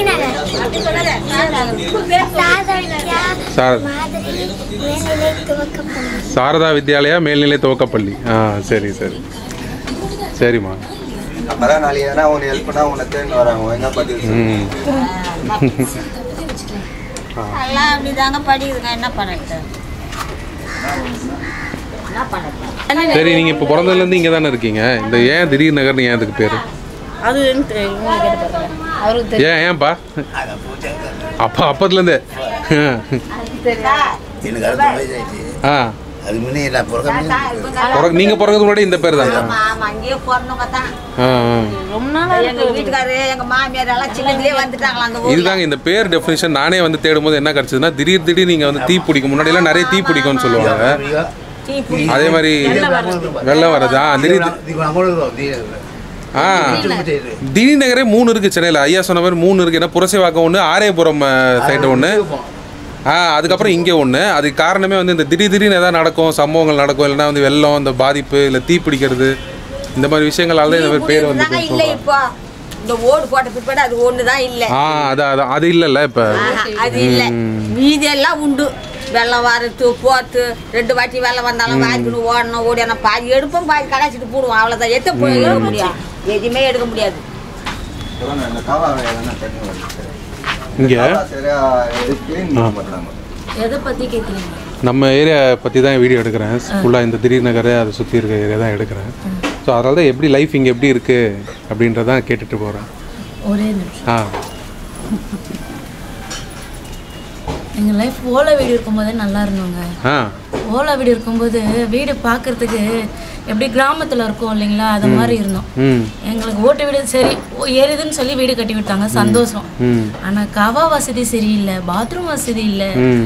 சார் சாரதா வித்யாலயா மேல்நிலை துவக்கப்பள்ளி ஆ சரி சரி சரிம்மா அப்பதான் நாளைக்கு எதனா உனக்கு ஹெல்ப் பண்ணா உன்னை தேடி வராங்க என்ன பதில் சொல்லு. ம் எல்லாம் அப்படிதாங்க படிக்குதுங்க என்ன பண்ணுறது என்ன பண்ணுறது சரி நீங்கள் இப்போ பிறந்ததுலேருந்து இங்கே தானே இருக்கீங்க இந்த ஏன் திடீர் நகர்னு ஏன் அதுக்கு பேர் அது எனக்கு தெரியும். இவங்க கேட்டு பாருங்க அவருக்கு தெரியும் ஏன் ஏன்பா அப்பா அப்பத்துலேருந்தே எனக்கு அடுத்த வயசாயிடுச்சு ஆ அது முன்னே இல்லை பிறக்க பிறகு நீங்கள் பிறகு முன்னாடி இந்த பேர் தாங்க ஆமா அங்கேயே பிறந்தவங்க தான் ஆ ஆ. ரொம்ப நாளா எங்க வீட்டுக்காரு எங்க மாமியார் எல்லாம் சின்னதுலயே வந்துட்டாங்களா அந்த ஊர்ல இதுதாங்க இந்த பேர் டெஃபினேஷன் நானே வந்து தேடும்போது என்ன கிடச்சதுன்னா திடீர் திடீர் நீங்கள் வந்து தீ பிடிக்கும் முன்னாடிலாம் நிறைய தீ பிடிக்கும்னு சொல்லுவாங்க அதே மாதிரி வெள்ளம் வருது ஆ திடீர் ஆ திடீர் நகரே மூணு இருக்குது சென்னையில் ஐயா சொன்ன மாதிரி மூணு இருக்குது ஏன்னா புரசைவாக்கம் ஒன்று ஆரேபுரம் சைடு ஒன்று ஆ அதுக்கப்புறம் இங்கே ஒன்று அதுக்கு காரணமே வந்து இந்த திடீர் திடீர்னு எதாவது நடக்கும் சம்பவங்கள் நடக்கும் இல்லைன்னா வந்து வெள்ளம் இந்த பாதிப்பு இல்லை தீ பிடிக்கிறது இந்த மாதிரி விஷயங்களால தான் இந்த மாதிரி பேர் வந்து தாங்க இல்ல இப்போ இந்த ஓடு போட்ட பிற்பாடு அது ஒண்ணுதான் இல்ல ஆ அதான் அதான் அது இல்லைல்ல இப்போ ஆஹா, அது இல்ல மீதி எல்லாம் உண்டு வெள்ளம் வரத்து போத்து ரெண்டு வாட்டி வெள்ளம் வந்தாலும் வாங்கிக்கணும் ஓடணும் ஓடியானோம் பாதி எடுப்போம் பாதி கடாச்சிட்டு போடுவோம் அவ்வளவுதான் எத்த போய் எடுக்க முடியும் எதுவுமே எடுக்க முடியாது சொல்லுங்க, இந்த காவா எதனா தண்ணி வருது இங்கே காவா சரியா இது க்ளீன் பண்ண மாட்டாங்க எதை பத்தி கேக்குறீங்க நம்ம ஏரியா பற்றி தான் வீடியோ எடுக்கிறேன் ஃபுல்லாக இந்த திடீர் நகர் அதை சுற்றி இருக்க ஏரியா தான் எடுக்கிறேன் ஸோ அதனால தான் எப்படி லைஃப் இங்கே எப்படி இருக்குது அப்படின்றதான் கேட்டுட்டு போகிறேன் ஒரே நிமிஷம் ஆ எங்கள் லைஃப் ஓலை வீடு இருக்கும்போதே நல்லா இருந்தோங்க ஆ ஓலை வீடு இருக்கும்போது வீடு பார்க்கறதுக்கு எப்படி கிராமத்தில் இருக்கும் இல்லைங்களா அது மாதிரி இருந்தோம் ம் எங்களுக்கு ஓட்டு வீடு சரி ஓ, ஏறுதுன்னு சொல்லி வீடு கட்டி விட்டாங்க சந்தோஷம் ம் ஆனால் கவா வசதி சரியில்லை பாத்ரூம் வசதி இல்லை ம்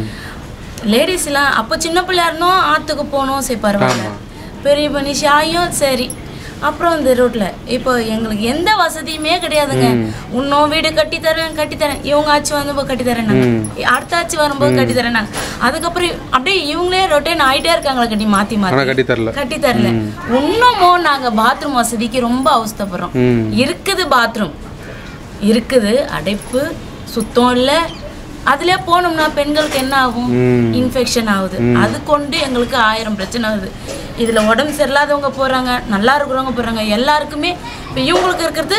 லேடிஸ்லாம் அப்போ சின்ன பிள்ளையா இருந்தோம் ஆற்றுக்கு போனோம் சரி பரவாயில்ல பெரிய மனுஷாயும் சரி அப்புறம் இந்த ரோட்ல இப்போ எங்களுக்கு எந்த வசதியுமே கிடையாதுங்க இன்னும் வீடு கட்டி தரேன் கட்டி தரேன் இவங்க ஆச்சு வந்து கட்டி தரேன் அடுத்த ஆச்சு வரும்போது கட்டி தரேன் அதுக்கப்புறம் அப்படியே இவங்களே ரொட்டேன் ஆயிட்டே இருக்காங்களா கட்டி மாத்தி ஆனா மாத்தி கட்டி தரல கட்டி தரல இன்னமும் நாங்க பாத்ரூம் வசதிக்கு ரொம்ப அவஸ்தைப்படுறோம் ம். இருக்குது பாத்ரூம் இருக்குது அடைப்பு சுத்தம் இல்லை அதுலயே போனோம்னா பெண்களுக்கு என்ன ஆகும் ம். இன்ஃபெக்ஷன் ஆகுது அது கொண்டு எங்களுக்கு ஆயிரம் பிரச்சனை ஆகுது இதுல உடம்பு சரியில்லாதவங்க போறாங்க நல்லா இருக்கிறவங்க போறாங்க எல்லாருக்குமே இப்போ இவங்களுக்கு இருக்கிறது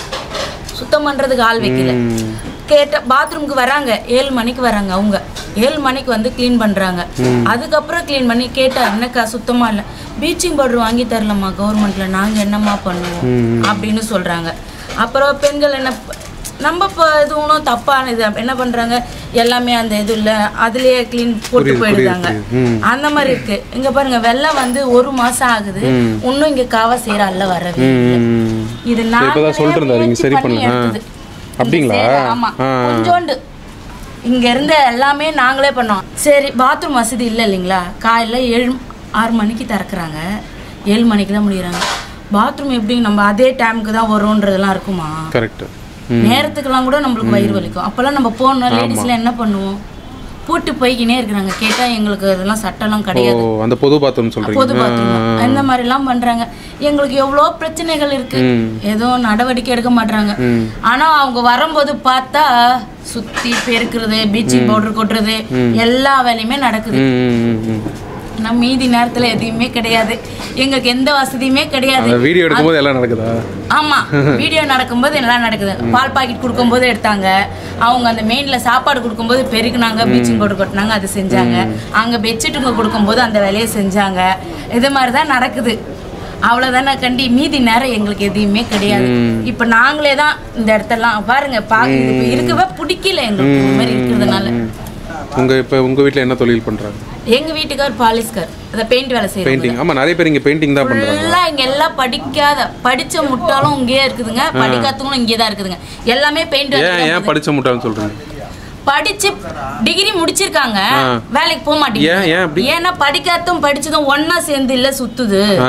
சுத்தம் பண்றதுக்கு ஆள் வைக்கல கேட்ட பாத்ரூமுக்கு வராங்க ஏழு மணிக்கு வராங்க அவங்க ஏழு மணிக்கு வந்து க்ளீன் பண்றாங்க அதுக்கப்புறம் க்ளீன் பண்ணி கேட்டா என்னக்கா சுத்தமா இல்லை ப்ளீச்சிங் பவுடர் வாங்கி தரலம்மா கவர்மெண்ட்ல நாங்க என்னம்மா பண்ணுவோம் அப்படின்னு சொல்றாங்க அப்புறம் பெண்கள் என்ன ப- நம்ம இப்போ இது ஒன்றும் தப்பான இது என்ன பண்றாங்க எல்லாமே அந்த இது இல்லை அதுலயே க்ளீன் போட்டு புரியுது, போயிடுறாங்க புரியுது, ம். அந்த மாதிரி இருக்கு இங்க பாருங்க வெள்ளம் வந்து ஒரு மாசம் ஆகுது இன்னும் இங்க காவா செய்யற அல்ல வரவே இல்லை. ம். இது சரி, இப்பதான் சொல்லிட்டு இருந்தாரு, இங்க சரி பண்ணி பண்ணல. ஆ. எடுத்தது. அப்படிங்களா? இந்த சேரை, ஆமா ஆ. கொஞ்சோண்டு இங்க இருந்த எல்லாமே நாங்களே பண்ணோம் சரி பாத்ரூம் வசதி இல்லை இல்லைங்களா காலையில் ஏழு ஆறு மணிக்கு திறக்கறாங்க ஏழு மணிக்கு தான் முடியறாங்க பாத்ரூம் எப்படி நம்ம அதே டைமுக்கு தான் வரும்ன்றதெல்லாம் இருக்குமா கரெக்ட் நேரத்துக்கெல்லாம் கூட நம்மளுக்கு வயிறு வலிக்கும் அப்போல்லாம் நம்ம போனோம் லேடிஸ்லாம் என்ன பண்ணுவோம் பூட்டு போய்க்கினே இருக்கிறாங்க கேட்டா எங்களுக்கு அதெல்லாம் சட்டம்லாம் ஓ கிடையாது அந்த பொது பாத்ரூம் பொது சொல்றீங்க பாத்ரூம் இந்த மாதிரி எல்லாம் பண்றாங்க எங்களுக்கு எவ்வளோ பிரச்சனைகள் இருக்கு ஏதோ நடவடிக்கை எடுக்க மாட்டாங்க ஆனா அவங்க வரும்போது பார்த்தா சுத்தி பெருக்கிறது ப்ளீச்சிங் பவுடர் கொட்டுறது எல்லா வேலையுமே நடக்குது ம், ம், ம், ம். ஆனா மீதி நேரத்துல எதுவுமே கிடையாது எங்களுக்கு எந்த வசதியுமே கிடையாது அந்த வீடியோ எடுக்கும்போது எல்லாம் நடக்குதா ஆமா வீடியோ நடக்கும்போது எல்லாம் நடக்குது பால் பாக்கெட் கொடுக்கும்போது எடுத்தாங்க அவங்க அந்த மெயின்ல சாப்பாடு கொடுக்கும்போது பெருக்குனாங்க ப்ளீச்சிங் பவுடர் கொட்டினாங்க அது செஞ்சாங்க அங்க பெட்ஷீட்டுங்க கொடுக்கும்போது அந்த வேலையை செஞ்சாங்க இது மாதிரி தான் நடக்குது அவ்வளவுதானே கண்டி மீதி நேரம் எங்களுக்கு எதுவுமே கிடையாது இப்ப நாங்களே தான் இந்த இடத்தெல்லாம் பாருங்க பா இது இப்ப இருக்கவே பிடிக்கல எங்களுக்கு இந்த மாதிரி இருக்கிறதுனால உங்க இப்ப உங்க வீட்ல என்ன தொழில் பண்றாங்க எங்க வீட்டுக்கார் பாலிஸ்கர் அந்த பெயிண்ட் வேலை செய்யறாங்க பெயிண்டிங் ஆமா நிறைய பேர் இங்க பெயிண்டிங் தான் பண்றாங்க ஃபுல்லா இங்க எல்லாம் படிக்காத படிச்ச முட்டாளும் இங்கேயே இருக்குதுங்க படிக்காதவங்களும் இங்கே தான் இருக்குதுங்க எல்லாமே பெயிண்ட் ஏன் ஏன் படிச்ச முட்டான்னு சொல்றீங்க படிச்சு டிகிரி முடிச்சிருக்காங்க ஆ. வேலைக்கு போக மாட்டேங்குது ஏன் ஏன் அப்படி ஏன்னா படிக்காததும் படிச்சதும் ஒண்ணா சேர்ந்து இல்ல சுத்துது ஆ,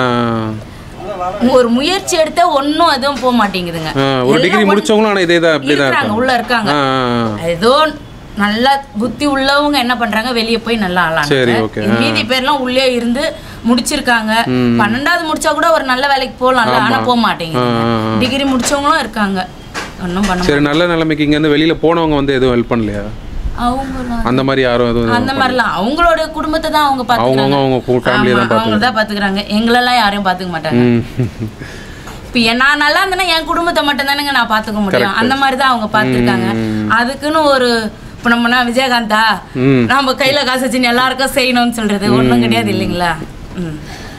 ஒரு முயற்சி எடுத்தா ஒண்ணும் எதுவும் போக மாட்டேங்குதுங்க ஆ, ஒரு எல்லாம் டிகிரி ஒண்ணு- முடிச்சவங்களும் ஆனா இதே தான் இப்படி தான் இருக்காங்க உள்ள இருக்காங்க ஆ, ஆ, ஏதோ நல்லா புத்தி உள்ளவங்க என்ன பண்றாங்க வெளிய போய் நல்லா சரி, ஆளாங்க okay. மீதி பேர்லாம் உள்ளே இருந்து முடிச்சிருக்காங்க பன்னெண்டாவது முடிச்சா கூட ஒரு நல்ல வேலைக்கு போகலாம்ல ஆனா போக மாட்டேங்குது ஆ, ஆ, ஆ. டிகிரி முடிச்சவங்களும் இருக்காங்க ஒன்றும் பண்ண சரி நல்ல நிலைமைக்கு இங்க இருந்து வெளியில போனவங்க வந்து எதுவும் ஹெல்ப் பண்ணலையா அவங்க அந்த மாதிரி யாரும் எதுவும் அந்த மாதிரிலாம் அவங்களோட குடும்பத்தை தான் அவங்க பாத்துக்கிறாங்க அவங்கவங்க அவங்க ஃபேமிலியை தான் ஆமா, அவங்க தான் பாத்துக்கிறாங்க எங்களெல்லாம் யாரையும் பாத்துக்க மாட்டாங்க ம். இப்ப என் நான் நல்லா இருந்தேன்னா என் குடும்பத்தை மட்டும் தானேங்க நான் பாத்துக்க முடியும் அந்த மாதிரி தான் அவங்க பாத்துருக்காங்க அதுக்குன்னு ஒரு இப்ப நம்மனா விஜயகாந்தா ம். நம்ம கையில காசு வச்சு எல்லாருக்கும் செய்யணும்னு சொல்றது ஒண்ணும் கிடையாது இல்லைங்களா ம்.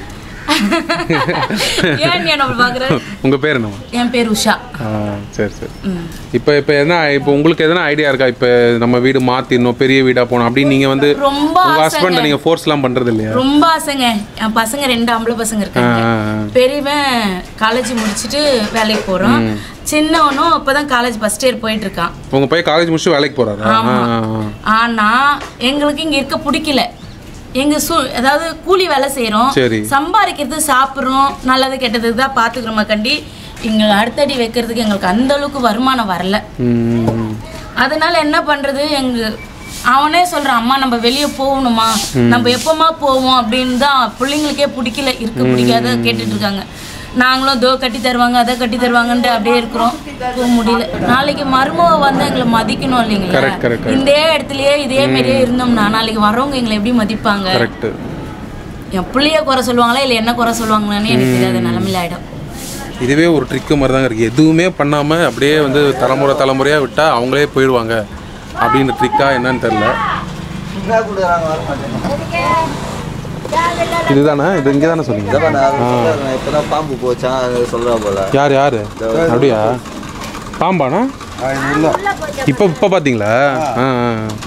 ஏன் நீ என்ன அப்படி பாக்குற உங்க பேர் என்னவா என் பேர் உஷா ஆ, சரி சரி இப்போ இப்போ என்ன இப்போ உங்களுக்கு எதனா ஐடியா இருக்கா இப்போ நம்ம வீடு மாத்திடணும் பெரிய வீடா போகணும் அப்படின்னு நீங்க வந்து ரொம்ப உங்க ஆசைங்க. ஹஸ்பண்ட் நீங்க ஃபோர்ஸ்லாம் பண்றது இல்லையா ரொம்ப ஆசைங்க என் பசங்க ரெண்டு ஆம்பளை பசங்க இருக்காங்க ஆ, ஆ, ஆ. பெரியவன் காலேஜ் முடிச்சுட்டு வேலைக்கு போறான் சின்னவனும் இப்பதான் காலேஜ் ஃபர்ஸ்ட் இயர் போயிட்டு இருக்கான் உங்க பையன் காலேஜ் முடிச்சு வேலைக்கு போறாரா ஆ, ஆமா. ஆ, ஆ. ஆனா எங்களுக்கு இங்க இருக்க பிடிக்கல எங்க சூ அதாவது கூலி வேலை செய்றோம் சரி. சம்பாதிக்கிறது சாப்பிட்றோம் நல்லது கெட்டது தான் பாத்துக்கிறோமா கண்டி இங்க அடுத்தடி வைக்கிறதுக்கு எங்களுக்கு அந்த அளவுக்கு வருமானம் வரல ம், ம். அதனால என்ன பண்றது எங்க அவனே சொல்றான் அம்மா நம்ம வெளியே போகணுமா நம்ம எப்பமா போவோம் அப்படின்னு தான் பிள்ளைங்களுக்கே பிடிக்கல இருக்க பிடிக்காத கேட்டுட்டு இருக்காங்க நாங்களும் தோ கட்டி தருவாங்க அதை கட்டி தருவாங்கன்ட்டு அப்படியே இருக்கிறோம் போக முடியல நாளைக்கு மருமக வந்து எங்களை மதிக்கணும் இல்லைங்களா Correct, correct, correct. இந்த இடத்துலயே இதே மாதிரியே இருந்தோம்னா நாளைக்கு வரவங்க எங்களை எப்படி மதிப்பாங்க கரெக்ட் என் பிள்ளைய குறை சொல்லுவாங்களா இல்லை என்ன குறை சொல்லுவாங்களான்னு எனக்கு தெரியாத நிலமையில ஆயிடும் இதுவே ஒரு ட்ரிக்கு மாதிரி தாங்க இருக்குது எதுவுமே பண்ணாமல் அப்படியே வந்து தலைமுறை தலைமுறையாக விட்டால் அவங்களே போயிடுவாங்க அப்படின்ற ட்ரிக்கா என்னன்னு தெரில என்ன கொடுக்குறாங்க வர மாட்டேங்க இதுதானே இது இங்கே தானே சொன்னீங்க இதான் நான் சொல்றேன், இப்பதான் பாம்பு போச்சான் அது சொல்றா போல யார் யார் அப்படியா பாம்பானா இல்ல இப்போ இப்போ பார்த்தீங்களா ஆ ஆ.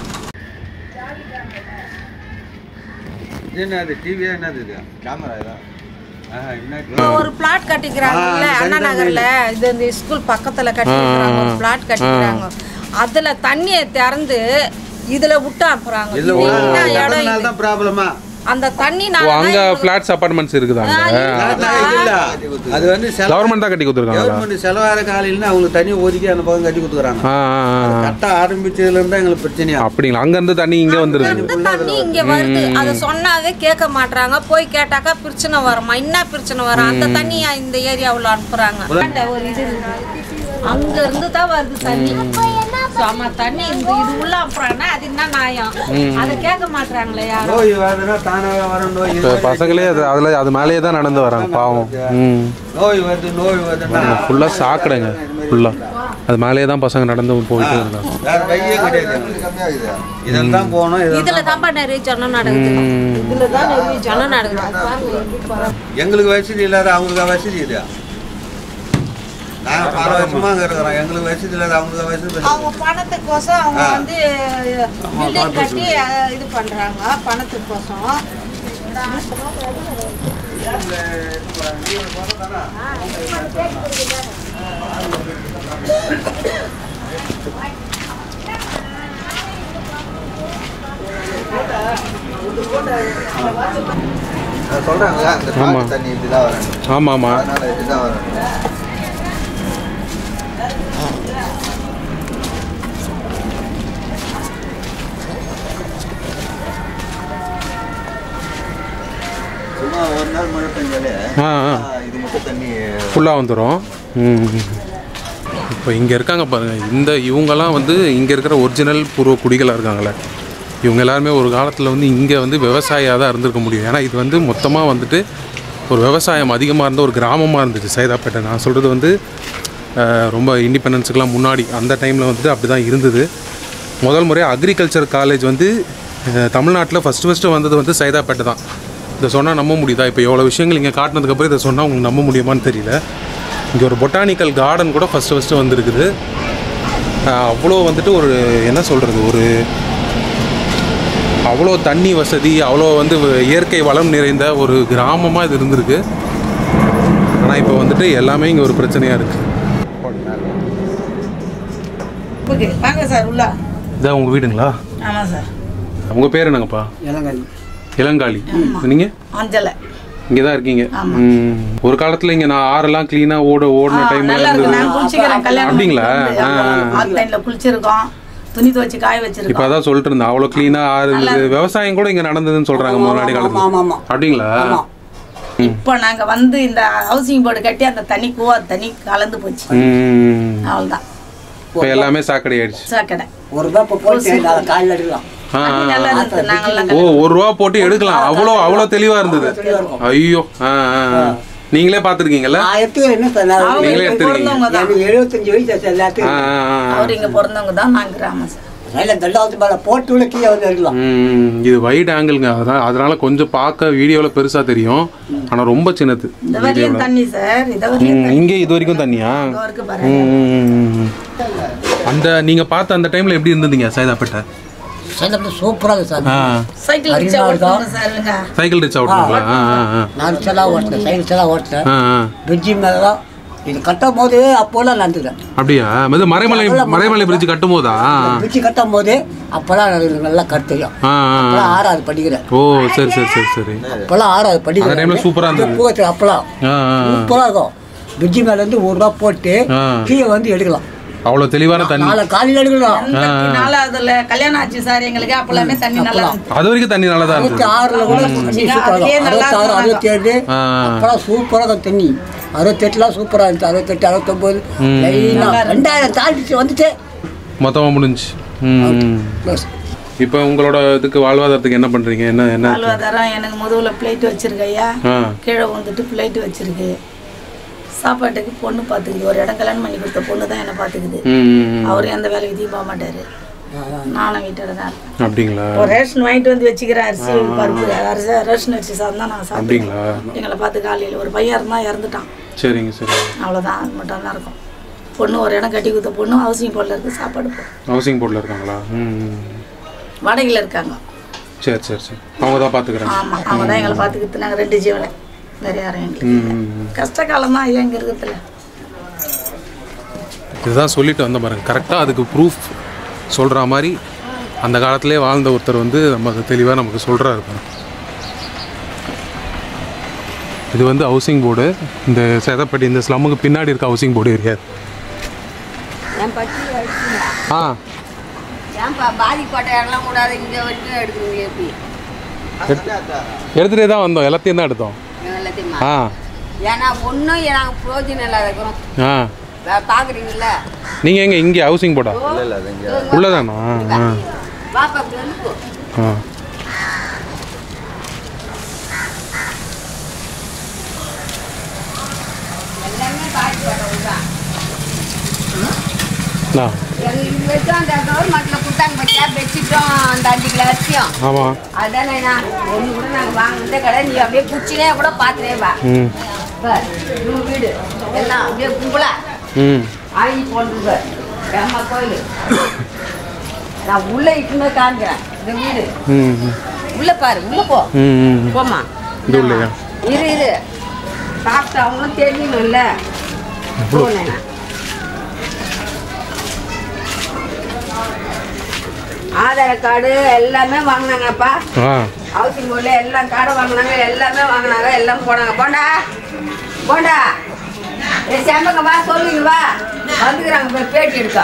என்னது டிவியா என்னது இது கேமரா இதான் ஆஹா, என்ன இப்போ ஒரு பிளாட் கட்டிக்கிறாங்கல்ல அண்ணா நகர்ல இது இந்த ஸ்கூல் பக்கத்துல கட்டிக்கிறாங்க ஒரு பிளாட் கட்டிக்கிறாங்க அதுல தண்ணியை திறந்து இதுல விட்டு அனுப்புறாங்க இது என்ன இடம் இது? தான் ப்ராப்ளமா அந்த தண்ணி ஓ நான் அங்கே ஃப்ளாட்ஸ் அப்பார்ட்மெண்ட்ஸ் இருக்குதாங்க இல்ல அது வந்து செல- கவர்மெண்ட் தான் கட்டி கொடுத்துருக்காங்களா கவர்மெண்ட் செலவாகிற காலையில் அவங்களுக்கு தண்ணி ஒதுக்கி அந்த பக்கம் கட்டி கொடுத்துக்குறாங்க ஆ ஆ, ஆ. கட்ட ஆரம்பிச்சதுல இருந்தா எங்களுக்கு பிரச்சனையா அப்படிங்களா அங்கேருந்து தண்ணி இங்கே வந்துருது இருந்து தண்ணி இங்க வருது அதை சொன்னாவே கேட்க மாட்றாங்க போய் கேட்டாக்கா பிரச்சனை வருமா என்ன பிரச்சனை வரும் அந்த தண்ணியா இந்த ஏரியாவுல அனுப்புறாங்க ஒரு இது இருக்கு. அங்க இருந்து தான் வருது தண்ணி ஆமா தண்ணி இந்த இது உள்ள அனுப்புறாங்கன்னா அது என்ன நியாயம் அதை கேட்க மாட்றாங்களே யாரும் நோய் வருதுன்னா தானாக வர நோய் இப்போ பசங்களே அது அதில் அது மேலேயே தான் நடந்து வராங்க பாவம் ம் நோய் வருது நோய் வருதுன்னா ஃபுல்லாக சாக்கடைங்க ஃபுல்லாக அது மேலேயே தான் பசங்க நடந்து போயிட்டு இருக்காங்க வேற வழியே கிடையாது எங்களுக்கு. கம்மியாகுது இதில் தான் போகணும் இதில் இதுல தான்ப்பா நிறைய ஜனம் நடக்குது இதுல தான் நிறைய ஜனம் நடக்குது பாருங்க, எப்படி பாருங்க. எங்களுக்கு வசதி இல்லாத அவங்களுக்கு வசதி இல்லையா நாங்கள் பல வருஷமா அங்கே இருக்கிறோம் எங்களுக்கு வசதி இல்லாத அவங்களுக்கு வசதி இல்லை. அவங்க பணத்துக்கோசம் அவங்க வந்து பில்டிங் கட்டி அஹ், இது பண்றாங்க பணத்துக்கோசம் நான் சொல்றாங்கல்ல அந்த ஆமா. காட்டு தண்ணி இப்படி தான் வரும் ஆமாம் ஆமாம் அதனால இப்படி தான் வரும் சும்மா ஒரு நாள் மழை பெஞ்சாலே ஆ ஆ ஆ, இது மட்டும் தண்ணி ஃபுல்லாக வந்துடும் ம் இப்போ இங்கே இருக்காங்க பாருங்கள் இந்த இவங்கெல்லாம் வந்து இங்கே இருக்கிற ஒரிஜினல் பூர்வ குடிகளாக இருக்காங்களே இவங்க எல்லாருமே ஒரு காலத்தில் வந்து இங்கே வந்து விவசாயியாக தான் இருந்திருக்க முடியும் ஏன்னா இது வந்து மொத்தமாக வந்துட்டு ஒரு விவசாயம் அதிகமாக இருந்த ஒரு கிராமமாக இருந்துச்சு சைதாப்பேட்டை நான் சொல்கிறது வந்து அஹ், ரொம்ப இண்டிபெண்டன்ஸுக்கெலாம் முன்னாடி அந்த டைமில் வந்துட்டு அப்படி தான் இருந்தது முதல் முறையாக அக்ரிகல்ச்சர் காலேஜ் வந்து தமிழ்நாட்டில் ஃபஸ்ட்டு ஃபஸ்ட்டு வந்தது வந்து சைதாப்பேட்டை தான் இதை சொன்னால் நம்ப முடியுதா இப்போ எவ்வளோ விஷயங்கள் இங்கே காட்டினதுக்கப்புறம் இதை சொன்னால் உங்களுக்கு நம்ப முடியுமான்னு தெரியல இங்கே ஒரு பொட்டானிக்கல் கார்டன் கூட ஃபஸ்ட்டு ஃபஸ்ட்டு வந்திருக்குது அஹ் அவ்வளோ வந்துட்டு ஒரு என்ன சொல்கிறது ஒரு அவ்வளோ தண்ணி வசதி அவ்வளோ வந்து இயற்கை வளம் நிறைந்த ஒரு கிராமமாக இது இருந்திருக்கு ஆனால் இப்போ வந்துட்டு எல்லாமே இங்கே ஒரு பிரச்சனையாக இருக்குது ஓகே வாங்க சார் உள்ள இதான் உங்கள் வீடுங்களா ஆமாம் சார் உங்கள் பேர் என்னங்கப்பா இளங்கல் இளங்காளி நீங்கள் அஞ்சலை இங்கே தான் இருக்கீங்க ம். ஒரு காலத்தில் இங்கே நான் ஆறெல்லாம் க்ளீனாக ஓட ஓடின டைம்ல நல்லா இருக்கு இருந்தது நான் குளிச்சுக்கிறேன் கல்யாணம் அப்படிங்களா? பண்ணிட்டு வந்து, ஆ, ஆமா. ஆ. ஆத்து லைன்ல குளிச்சிருக்கோம் துணி துவைச்சு காய இப்போ வச்சிருக்கோம் அதான் சொல்லிட்டு இருந்தேன் அவ்வளோ க்ளீனாக ஆறு இருந்தது விவசாயம் கூட இங்கே நடந்ததுன்னு சொல்கிறாங்க முன்னாடி காலத்தில் அப்படிங்களா இப்போ நாங்க வந்து இந்த ஹவுசிங் போர்டு கட்டி அந்த தண்ணி கூவா தண்ணி கலந்து போச்சு ம் அவ்வளவுதான் இப்போ எல்லாமே சாக்கடை ஆயிடுச்சு சாக்கடை ஒரு ரூபா இப்போ போட்டு நாளை காலையில் எடுக்கலாம் ஆ, ஆ, ஆ. நல்லா இருந்தது நாங்கெல்லாம் ஓ ஒரு ரூபா போட்டு எடுக்கலாம் அவ்வளோ அவ்வளோ தெளிவா இருந்தது ஐயோ ஆ, ஆ, ஆ. நீங்களே பார்த்துருக்கீங்கல்ல நான் எடுத்துக்கிறேன் என்ன சார் நான் அவங்க நீங்களே இங்க எடுத்துருக்கீங்க. பிறந்தவங்க தான் எனக்கு எழுபத்தஞ்சு வயசு ஆச்சு ஆ, எல்லாத்தையும் ஆ, ஆ. அவர் இங்க பிறந்தவங்க தான் நாங்க கிராமம் சார் ரயில தண்டாவது மேலே போட்டு உள்ள கீழே வந்து எடுக்கலாம் ம், இது வைட் ஆங்கிள்ங்க அதனால அதனால கொஞ்சம் பார்க்க வீடியோவில் பெருசா தெரியும் ஆனா ரொம்ப சின்னது இந்த வரையும் தண்ணி சார் இத வரையும் ம், இங்கே இது வரைக்கும் தண்ணியா இதோ இருக்கு பாருங்க ம், ம், ம், ம். அந்த நீங்க பார்த்த அந்த டைம்ல எப்படி இருந்தீங்க சைதாப்பேட்டை சேர்ந்து சூப்பராக இருக்கு சார் ஆ சைக்கிள் ரிக்ஷா ஓட்டுவாங்க சார் இவங்க சைக்கிள் ரிக்ஷா ஓட்டுங்களா ஆ ஆ ஆ நான் செல்லாம் ஓட்டினேன் சைக்கிள் செல்லாம் ஓட்டினேன் ஆ ஆ பிரிட்ஜி மேலே தான் இது கட்டும் போது அப்போலாம் நடந்துக்கிறேன் அப்படியா இது மறைமலை மறைமலை பிரிட்ஜ் கட்டும் போதா பிரிட்ஜி கட்டும் போது அப்போலாம் எனக்கு நல்லா கற்றுக்கலாம் ஆ ஆ, ஆ. அப்போலாம் ஆறாவது படிக்கிறேன் ஓ சரி சரி சரி சரி அப்போலாம் ஆறாவது அந்த டைம்ல சூப்பரா இருந்தது. படிக்கிறேன் அப்போலாம் ஆ ஆ, ஆ. சூப்பராக இருக்கும் பிரிட்ஜி மேலேருந்து ஒரு ரூபா போட்டு ஆ. கீழே வந்து எடுக்கலாம் அவ்வளோ தெளிவான தண்ணி நாளை காலையில் எடுக்கலாம் நாலாவதுல கல்யாணம் ஆச்சு சார் எங்களுக்கு அப்பெல்லாமே தண்ணி நல்லா இருந்துச்சு. அது வரைக்கும் தண்ணி நல்லா தான் அறுபத்தி இருந்தது ஆறுல கூட தண்ணி சூப்பராக அதுலயே இருக்கும் நல்லா அறுபத்தாறு இருந்தாங்க. அறுபத்தி ஏழு ஆ. அப்பெல்லாம் சூப்பராக இருக்கும் தண்ணி அறுபத்தெட்டுலாம் சூப்பராக இருந்துச்சு அறுபத்தெட்டு அறுபத்தொம்போது லைனாக ரெண்டாயிரம் தாண்டிச்சு வந்துட்டு மொத்தமாக முடிஞ்சு ம் ப்ளஸ் இப்போ உங்களோட இதுக்கு வாழ்வாதாரத்துக்கு என்ன பண்றீங்க என்ன என்ன வாழ்வாதாரம் எனக்கு முதுகுல பிளேட் வச்சிருக்கு ஐயா ஆ கீழே வந்துட்டு பிளேட் வச்சிருக்கு சாப்பாட்டுக்கு பொண்ணு பார்த்துக்குது ஒரு இடம் கல்யாணம் பண்ணி கொடுத்த பொண்ணு தான் என்னை பார்த்துக்குது ம், ம், ம். அவர் எந்த வேலை விதியும் போக மாட்டாரு நானும் வீட்டோட தான் இருக்கேன் அப்படிங்களா ஒரு ரேஷன் வாங்கிட்டு வந்து வச்சுக்கிறேன் அரிசி பருப்பு அரிசி ரேஷன் அரிசி சாதம் தான் நான் சாப்பிட்டேன் அப்படிங்களா எங்களை பார்த்து காலையில் ஒரு பையன் இருந்தால் இறந்துட்டான் சரிங்க சரி அவ்வளோதான் அது மட்டும் தான் இருக்கும் பொண்ணு ஒரு இடம் கட்டி கொடுத்த பொண்ணு ஹவுசிங் போர்டில் இருக்கு சாப்பாடு போ ஹவுசிங் போர்டில் இருக்காங்களா ம் ம். வாடகையில் இருக்காங்க சரி சரி சரி அவங்க தான் பார்த்துக்குறாங்க ஆமாம் அவங்க தான் எங்களை பார்த்துக்கிட்டு நாங்கள் ரெண்டு ஜீவனை வேறு யாரும் எங்களுக்கு ம் இல்லை. ம், ம். கஷ்ட காலம் தான் ஐயா இங்கே இருக்கிறதுல இதுதான் சொல்லிட்டு வந்த பாருங்க கரெக்டாக அதுக்கு ப்ரூஃப் சொல்கிற மாதிரி அந்த காலத்திலே வாழ்ந்த ஒருத்தர் வந்து நம்ம தெளிவாக நமக்கு சொல்கிறாரு பாருங்க இது வந்து ஹவுசிங் போர்டு இந்த சேதப்பட்டி இந்த ஸ்லம்முக்கு பின்னாடி இருக்க ஹவுசிங் போர்டு ஏரியா என் பட்டி அடிச்சுங்க ஆ ஏன்பா பாதிப்பட்ட இடம்லாம் கூடாது இங்கே வரைக்கும் எடுக்கிறீங்க எப்படி எடுத்துகிட்டே தான் வந்தோம் எல்லாத்தையும் தான் எடுத்தோம் எல்லாத்தையுமா ஆ ஏன்னா ஒன்றும் நாங்கள் பிரோஜனம் இல்லாத இருக்கிறோம் ஆ பார்க்குறீங்களா நீங்கள் எங்கே இங்கே ஹவுசிங் போர்டா இல்லை இல்லை அது இங்கே உள்ளதானா ஆ பாப்பா அப்படி வந்து போ ஆ எல்லாமே பாதிப்பட்டவங்க தான் ஆ எங்களுக்கு இது வரைக்கும் அந்த கவர்மெண்ட்டில் கொடுத்தாங்க பற்றியா பெட்ஷீட்டும் அந்த அஞ்சு கிலோ அரிசியும் ஆமாம் அதானே நான் ஒன்று கூட நாங்கள் வாங்கினதே கிடையாது நீ அப்படியே குச்சினே கூட பார்த்துனே வா ம் பார் இவங்க வீடு எல்லாம் அப்படியே கும்பலா ம் ஆகி போன்றது பார் ஏம்மா கோயில் நான் உள்ளே இட்டுமே காமிக்கிறேன் இந்த வீடு ம் ம் உள்ள பாரு உள்ள போ ம் ம் போமா இது உள்ளையா இரு இரு சாப்பிட்டு அவங்களும் தெரியணும்ல போனேன் ஆதார் கார்டு எல்லாமே வாங்கினாங்கப்பா ஆ ஹவுசிங் போர்டில் எல்லாம் கார்டு வாங்கினாங்க எல்லாமே வாங்கினாங்க எல்லாம் போனாங்க போண்டா போண்டா ஏ செம்பங்க வா சொல்லுங்க வா வந்துக்கிறாங்க போய் பேட்டி எடுக்க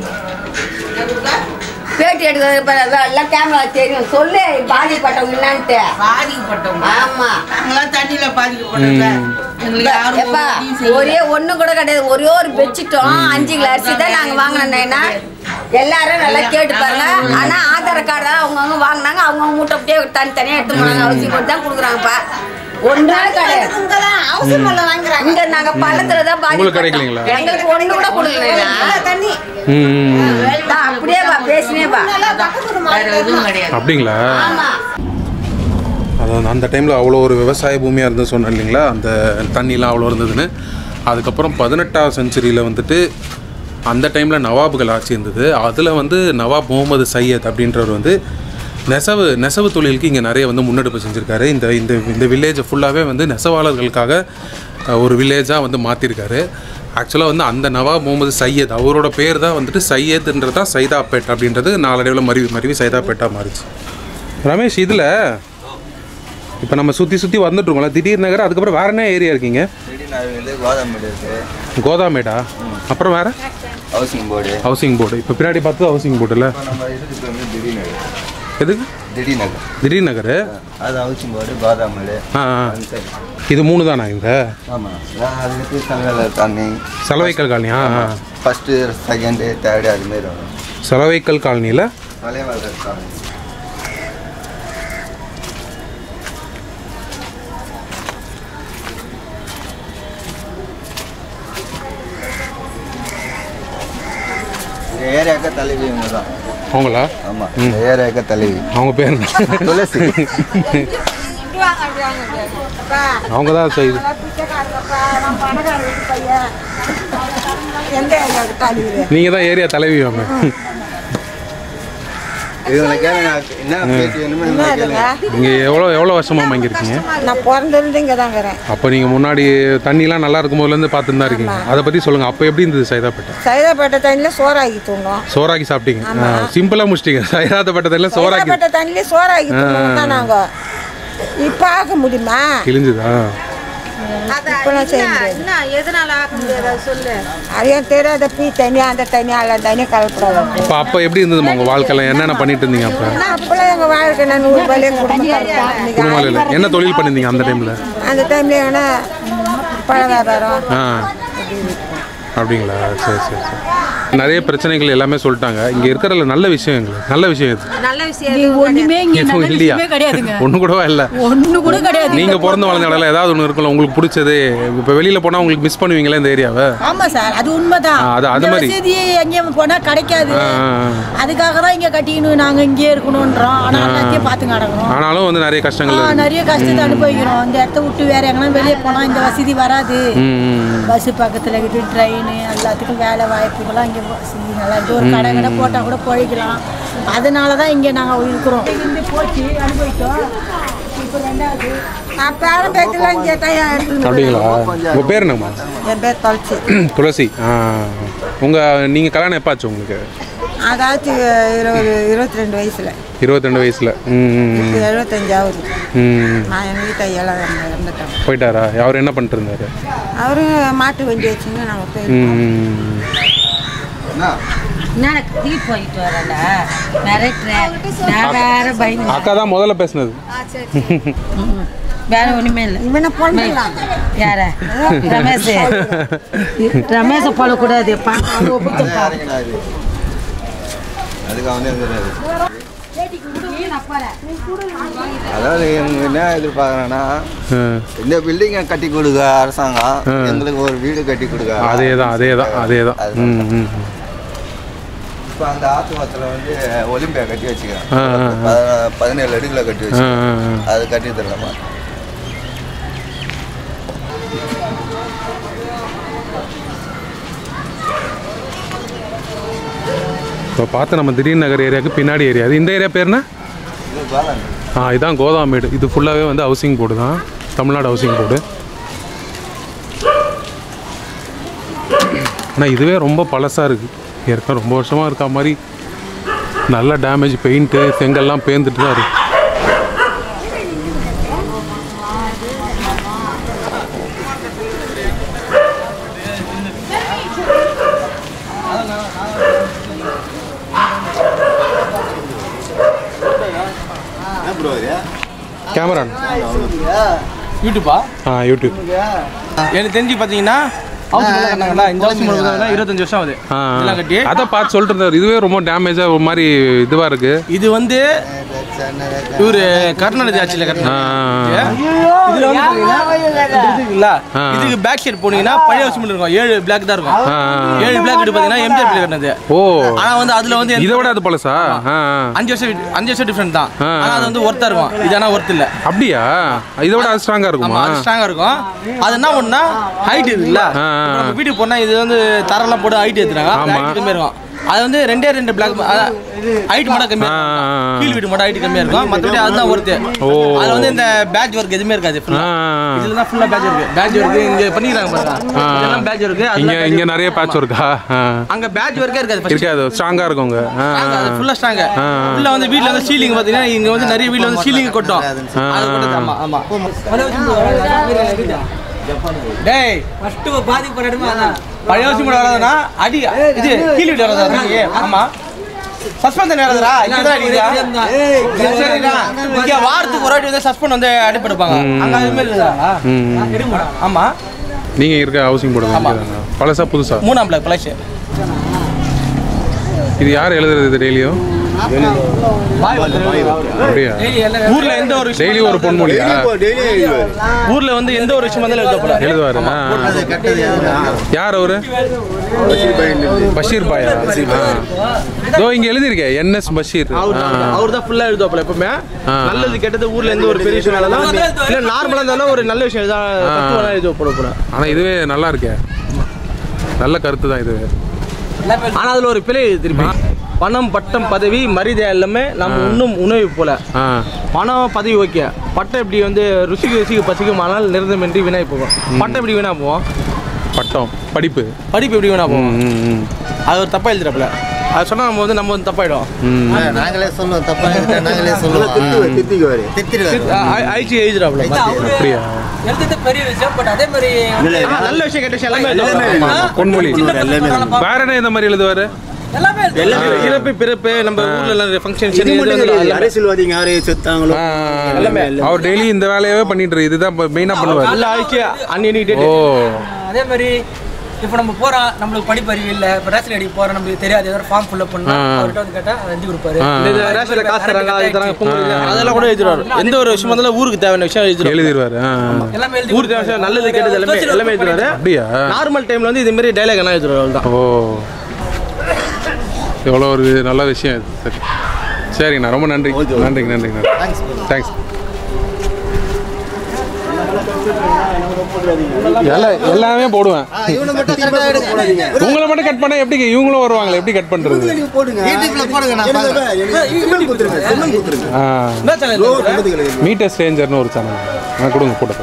பேட்டி எடுக்க இப்ப எல்லாம் கேமரா தெரியும் சொல்லு பாதிப்பட்டவங்க என்னன்ட்டு பாதிக்கப்பட்டவங்க ஆமா நாங்களாம் தண்ணியில பாதிக்கப்பட்டவங்க எங்களுக்கு யாரும் எப்பா ஒரு உதவியும் செய்யல. ஒரே ஒண்ணு கூட கிடையாது ஒரே ஒரு பெட்ஷீட்டும் அஞ்சு கிலோ அரிசி தான் நாங்க வாங்கினேன்னா எல்லாரும் நல்லா கேட்டு பாருங்க ஆனா ஆதார் கார்டு தான் அவங்கவுங்க வாங்கினாங்க அவங்கவுங்க மூட்டை அப்படியே தனித்தனியா எடுத்து போனாங்க அவசியம் போட்டு தான் கொடுக்குறாங்கப்பா ஒன்றே கிடையாது இங்கதான் அவசியம் இல்ல வாங்குறாங்க இங்க நாங்க பள்ளத்துல தான் உங்களுக்கு பாதிப்பட்டோம். கிடைக்கலைங்களா? எங்களுக்கு ஒண்ணு கூட கொடுக்கல நல்ல தண்ணி ம் ம், ம் அப்படியே வா பேசினே வா வேற எதுவும் கிடையாது அப்படிங்களா ஆமா அதாவது அந்த டைமில் அவ்வளோ ஒரு விவசாய பூமியாக இருந்தது சொன்னேன் இல்லைங்களா அந்த தண்ணிலாம் அவ்வளோ இருந்ததுன்னு அதுக்கப்புறம் பதினெட்டாம் செஞ்சுரியில் வந்துட்டு அந்த டைமில் நவாபுகள் ஆட்சி இருந்தது அதில் வந்து நவாப் முகமது சையத் அப்படின்றவர் வந்து நெசவு நெசவு தொழிலுக்கு இங்கே நிறைய வந்து முன்னெடுப்பு செஞ்சுருக்காரு இந்த இந்த இந்த வில்லேஜை ஃபுல்லாகவே வந்து நெசவாளர்களுக்காக அஹ், ஒரு வில்லேஜாக வந்து மாற்றிருக்காரு ஆக்சுவலாக வந்து அந்த நவாப் முகமது சையத் அவரோட பேர் தான் வந்துட்டு சையத்ன்றது தான் சைதாப்பேட் அப்படின்றது நாளடைவில் மருவி மருவி சைதாப்பேட்டாக மாறிச்சு ரமேஷ் இதில் இப்போ நம்ம சுற்றி சுற்றி வந்துட்டுருக்கோம்ல திடீர் நகர் அதுக்கப்புறம் வேற என்ன ஏரியா இருக்கீங்க திடீர்னு கோதாமேடு இருக்கு கோதாமேடா அப்புறம் வேற ஹவுசிங் போர்டு ஹவுசிங் போர்டு இப்போ பின்னாடி பார்த்து ஹவுசிங் போர்டுல இப்போ நம்ம இதுக்கு வந்து திடீர் நகர் எதுக்கு திடீர் நகர் திடீர் நகர் அது ஹவுசிங் போர்டு கோதாமேடு ஆ ஆ. அந்த சைடு இது மூணு தானா இந்த ஆமாம் அதுக்கு சங்கல தண்ணி செலவைக்கல் காலனி ஆ ஆ. ஃபஸ்ட்டு செகண்டு தேர்டு அதுமாரி வரும் செலவைக்கல் காலனியில் மலைவாழர் காலனி இந்த ஏரியாக்க தலைவி இவங்க தான் அவங்களா ஆமாம் இந்த ஏரியாக்க தலைவி அவங்க பேர் என்ன? துளசி அவங்க தான் செய்து எந்த ஏரியாவுக்கு தாலிவு நீங்கள் தான் ஏரியா தலைவி அவங்க இவங்களை கேளுங்க என்ன பேட்டி வேணுமோ இவங்களை கேளுங்க நீங்கள் எவ்வளோ எவ்வளோ வருஷமாக வாங்கி இருக்கீங்க நான் பிறந்திருந்து இங்கே தான் இருக்கிறேன் அப்போ நீங்கள் முன்னாடி தண்ணிலாம் நல்லா இருக்கும் போதுலேருந்து பார்த்துட்டு தான் இருக்கீங்க அதை பற்றி சொல்லுங்கள் அப்போ எப்படி இருந்தது சைதாப்பேட்டை சைதாப்பேட்டை தண்ணியில் சோறாக்கி தூங்கும் சோறாக்கி சாப்பிட்டீங்க சிம்பிளாக முடிச்சிட்டீங்க சைதாப்பேட்டை தண்ணியில் சோறாக்கி சைதாப்பேட்டை தண்ணியில் சோறாக்கி தூங்குவோம் தான் நாங்கள் இப்போ ஆக்க முடியுமா கிழிஞ்சுதா இப்பெல்லாம் செய்ய முடியாது என்ன எதனால ஆக்க முடியாது அது சொல்லு அதையும் தெரியாத பீ தண்ணி அந்த தண்ணி அல்ல தண்ணி கலப்படாது அப்போ அப்போ எப்படி இருந்ததுமா உங்கள் வாழ்க்கையில் என்னென்ன பண்ணிட்டு இருந்தீங்க அப்போ அப்பெல்லாம் எங்கள் வாழ்க்கை நான் நூறு ரூபாயிலே குடும்பம் கலப்போம். இன்னைக்கு குடும்பம் என்ன தொழில் பண்ணியிருந்தீங்க அந்த டைமில் அந்த டைம்ல எங்கன்னா பழ வியாபாரம் ஆ அப்படிங்களா சரி சரி சரி நிறைய பிரச்சனைகள் எல்லாமே சொல்லிட்டாங்க இங்கே இருக்கிறதுல நல்ல விஷயம் எங்களுக்கு நல்ல விஷயம் இது நல்ல விஷயம் ஒண்ணுமே இங்க எதுவும் நல்ல இல்லையா விஷயமே கிடையாதுங்க ஒன்று கூடவா இல்லை ஒண்ணு கூட கிடையாது நீங்கள் பிறந்து வளர்ந்த இடத்துல ஏதாவது ஒன்று இருக்கும்ல உங்களுக்கு பிடிச்சது இப்போ வெளியில் போனால் உங்களுக்கு மிஸ் பண்ணுவீங்களா இந்த ஏரியாவை ஆமா சார் அது உண்மைதான் ஆ, அது- அது இந்த மாதிரி. வசதி எங்கேயும் போனா கிடைக்காது ஆ, ஆ, ஆ. அதுக்காக தான் இங்க கட்டிக்கணும் நாங்க இங்கே இருக்கணும்ன்றோம் ஆனா எல்லாத்தையும் பார்த்து கிடக்குறோம் ஆனாலும் வந்து நிறைய கஷ்டங்கள் ஆ, இருக்கு. நிறைய கஷ்டத்தை அனுபவிக்கிறோம் இந்த இடத்த விட்டு வேற எங்கன்னா வெளியே போனா இந்த வசதி வராது ம், ம், ம். பஸ் பக்கத்துல கிட்ட ட்ரெயின் எல்லாத்துக்கும் வேலை வாய்ப்புகள்லாம் இங்கே வசதி நல்லா இருக்கு ஒரு கடை கடை போட்டால் கூட பொழைக்கலாம் அதனால தான் இங்கே நாங்கள் இருக்கிறோம் இருந்து போச்சு அனுபவித்தோம் இப்போ ரெண்டாவது நான் பேரம் பேத்திலாம் இங்கே தான் எடுத்துன்னு அப்படிங்களா உங்கள் பேர் என்னம்மா என் பேர் தொலைச்சி துளசி ஆ உங்கள் நீங்கள் கல்யாணம் எப்போ ஆச்சு உங்களுக்கு அதாச்சு இருபது இருபத்தி ரெண்டு வயசுல இருபத்திரெண்டு வயசில் ம் ம், இப்போ ம். எழுபத்தஞ்சாவது ம் நான் எங்கள் வீட்டை ஏழாவது இறந்துட்டேன் போயிட்டாரா அவர் என்ன பண்ணிட்டு இருந்தாரு அவரு மாட்டு வண்டி வச்சுன்னு நாங்கள் போய் ம் ம், ம். நான் கத்திக்கு போயிட்டு வரல மிரட்டுறேன் நான் வேற பயந்து அக்கா தான் முதல்ல பேசுனது வேற ஒண்ணுமே இல்லை இவனை பொண்ணலாம் யார ரமேஷ் ரமேஷை போடக்கூடாது அதுக்கு அவனே வந்துடுறாரு அதாவது இவங்க என்ன எதிர்பார்க்குறேன்னா ஆ. இந்த பில்டிங்கை கட்டி கொடுக்க அரசாங்கம் எங்களுக்கு ஒரு வீடு கட்டி கொடுக்க அதே தான் அதே தான் அதே தான் ம் ம் ம். இப்போ அந்த ஆத்துமத்தில் வந்து ஒலிம்பியா கட்டி வச்சுக்கிறேன் ஆ, ஆ, ஆ. பத- பதினேழு அடியில் கட்டி ஆ, வச்சுக்கிறேன் ஆ, ஆ. அது கட்டி தரலாமா இப்போ பார்த்து நம்ம திடீர் நகர் ஏரியாவுக்கு பின்னாடி ஏரியா அது இந்த ஏரியா பேர்னா இது பாலன் ஆ இதான் கோதாமேடு இது ஃபுல்லாகவே வந்து ஹவுசிங் போர்டு தான் தமிழ்நாடு ஹவுசிங் போர்டு ஆனால் இதுவே ரொம்ப பழசாக இருக்குது ஏற்கனவே ரொம்ப வருஷமாக இருக்கா மாதிரி நல்ல டேமேஜ் பெயிண்ட்டு செங்கல்லாம் பேர்ந்துட்டு தான் இருக்கு கேமரா யூடியூப்பா ஆ யூடியூப் எனக்கு தெரிஞ்சு பார்த்தீங்கன்னா ஹவுஸ் மேலே கட்டினாங்களா இந்த ஹவுஸ் மேலே இருபத்தஞ்சு வருஷம் ஆகுது ஆ இதெல்லாம் கட்டி அதை பார்த்து சொல்லிட்டு இருந்தார் இதுவே ரொம்ப டேமேஜாக ஒரு மாதிரி இதுவாக இருக்கு இது வந்து இவரு கருணாநிதி ஆட்சியில் கட்டினாங்க இதுல வந்து பாத்தீங்கன்னா, இது இருக்குல்ல, ஆ. இதுக்கு பேக் சைடு போனீங்கன்னா பழைய ஹவுஸ் இருக்கும் ஏழு பிளாக் தான் இருக்கும் ஆ, ஆ. ஏழு பிளாக் பாத்தீங்கன்னா எம்ஜிஆர் பிள்ளை கட்டினது ஓ ஆனா வந்து அதுல வந்து இதை விட அது பழசா ஆ ஆ. அஞ்சு வருஷம் வி- அஞ்சு வருஷம் டிஃபரெண்ட் தான் ஆ, ஆ. ஆனா அது வந்து ஒர்த்தா இருக்கும் இது ஆனா ஒர்த் இல்ல அப்படியா இதை விட அது ஸ்ட்ராங்காக ஆமா இருக்குமா அது ஸ்ட்ராங்கா இருக்கும் அது என்ன ஒண்ணுனா ஹைட் இருக்குல்ல ஆ, ஆ. இப்ப நம்ம வீட்டுக்கு போனா இது வந்து தரெல்லாம் போட்டு ஹைட் ஏத்துறாங்க ஆமா. ஹைட் கம்மியா இருக்கும் அது வந்து ரெண்டே ரெண்டு பிளாக் ஹைட் மட்டும் கம்மியா ஆ, ஆ, ஆ. இருக்கும் கீழ் வீட்டு மட்டும் ஹைட் கம்மியா இருக்கும் மத்தபடி அதுதான் ஒர்த்து ஓ. அதுல வந்து இந்த பேட்ச் ஒர்க் எதுவுமே இருக்காது full ஆ. ஆ, ஆ, ஆ. இதுல தான் ஃபுல்லா பேட்ச் ஒர்க் பேட்ச் ஒர்க் இங்க பண்ணிக்கிறாங்க பாருங்க ஆ. இதெல்லாம் பேட்ச் ஒர்க் இங்க இங்க நிறைய பேட்ச் இருக்கா ஆ. அங்க பேட்ச் ஒர்க்கே இருக்காது first. இருக்காது ஸ்ட்ராங்கா இருக்குங்க ஆ, Strong, அது ஆ. ஃபுல்லா ஸ்ட்ராங் ஆ. உள்ள வந்து வீட்ல வந்து சீலிங் பாத்தீங்கன்னா இங்க வந்து நிறைய வீட்ல வந்து சீலிங் கொட்டும் ஆ. அது கொட்டது ஆமா ஆமா டேய் ஃபர்ஸ்ட் பாதிப்பு இடமே அதான் பழைய வருஷம் கூட வராதுன்னா அடி இது கீழ் வீட்டு வராதா தண்ணி? ஆமா சஸ்பெண்ட் தண்ணி வராதுடா இங்க தான் அடிக்குதா சரிடா இங்க வாரத்துக்கு ஒரு வாட்டி வந்து சஸ்பெண்ட் வந்து அடிப்படுப்பாங்க அங்க அது மாதிரி இல்லடா ம். ஆமா நீங்க இருக்க ஹவுசிங் போர்டு தாங்க பழசா புதுசா மூணாம் பிளாக் பிளஸ் இது யார் எழுதுறது டெய்லியும் அப்படியா ஊர்ல எந்த ஒரு விஷயம் டெய்லி ஒரு பொன்மொழியா ஊர்ல வந்து எந்த ஒரு விஷயம் வந்தாலும் எழுதப்படாது எழுதுவாரு ஆ. யார் அவரு பஷீர் பாயா இதோ இங்க எழுதியிருக்கேன் என்எஸ் பஷீர் அவர் தான் அவர் தான் ஃபுல்லா எழுதுவாப்ல எப்பவுமே ஆ. நல்லது கெட்டது ஊர்ல எந்த ஒரு பெரிய விஷயம் நடந்தாலும் இல்ல நார்மலா இருந்தாலும் ஒரு நல்ல விஷயம் எழுதா தத்துவம் எழுத போட போறேன் ஆனா இதுவே நல்லா இருக்கே நல்ல கருத்து தான் இது ஆனா அதுல ஒரு பிழை எழுதி தெரியுமா பணம் பட்டம் பதவி மரியாதை எல்லாமே நம்ம இன்னும் உணவு போல ஆ பணம் பதவி ஓகே பட்டம் இப்படி வந்து ருசிக்கு ருசிக்கு பசிக்கும் ஆனால் நிரந்தரமின்றி வீணாய் போகும் பட்டம் எப்படி வீணா போகும் பட்டம் படிப்பு படிப்பு எப்படி வீணா போகும் ம், ம், ம். அது ஒரு தப்பா எழுதுறப்பல அது சொன்னா நம்ம வந்து நம்ம வந்து தப்பாயிடும் ம். நாங்களே சொல்லுவோம் தப்பா இருந்தா நாங்களே சொல்லுவோம் தித்திடுவாரு ஐச்சி எழுதுறாப்ல அப்படியா எழுதுறது பெரிய விஷயம் பட் அதே மாதிரி ஆ, நல்ல விஷயம் கெட்ட விஷயம் எல்லாமே எழுதுவாங்க. ஆமா, ஆமா. பொன்மொழி வேற என்ன இந்த மாதிரி எழுதுவாரு எல்லாமே எழுது. எல்லாமே இறப்பு பிறப்பு நம்ம ஊர்ல எல்லாம் ஃபங்க்ஷன் அரசியல்வாதிங்க யாரு செத்தாங்களோ எல்லாமே அவர் டெய்லி இந்த வேலையாவே பண்ணிட்டு இருக்கு. இதுதான் மெயினா பண்ணுவார் நல்ல ஆயிடுச்சு அன்னி ஓ அதே மாதிரி இப்போ நம்ம போறோம் நம்மளுக்கு படிப்பு அறிவு இல்ல இப்போ ரேஷன் அடிக்க போறோம் நம்மளுக்கு தெரியாது ஏதாவது ஃபார்ம் ஃபில்அப் பண்ணா ஆ. அவர்கிட்ட வந்து கேட்டா அதை எழுதி கொடுப்பாரு ஆ. இந்த ரேஷன்ல காசு தராங்க அது தராங்க பொங்கல் இது, அதெல்லாம் கூட எழுதிடுவாரு எந்த ஒரு விஷயம் வந்தாலும் ஊருக்கு தேவையான விஷயம் எழுதிடுவாரு எழுதிடுவாரு ஆ. எல்லாமே எழுதி ஊருக்கு தேவையான விஷயம் நல்லது கெட்டது எல்லாமே எல்லாமே எழுதிடுவாரு அப்படியா நார்மல் டைம்ல வந்து இது மாதிரி டைலாக் எல்லாம் எழுதிடுவாரு அவ்வளவுதான் ஓ எவ்வளோ ஒரு நல்ல விஷயம் இது சரி சரிங்கண்ணா ரொம்ப நன்றி நன்றிங்க நன்றிங்க நன்றி தேங்க்ஸ் எல்லாம் எல்லாமே போடுவேன் இவனை மட்டும் கரெக்டாக எடுக்க போடாதீங்க உங்களை மட்டும் கட் பண்ணா எப்படிங்க இவங்களும் வருவாங்களே எப்படி கட் பண்றது போடுங்க யூடியூப்ல போடுங்க நான் பார்க்கறேன் கொடுத்துருங்க செம்மன் கொடுத்துருங்க ஆ என்ன சேனல் மீட்டர் ஸ்டேஞ்சர்னு ஒரு சேனல் ஆ கொடுங்க போட்டு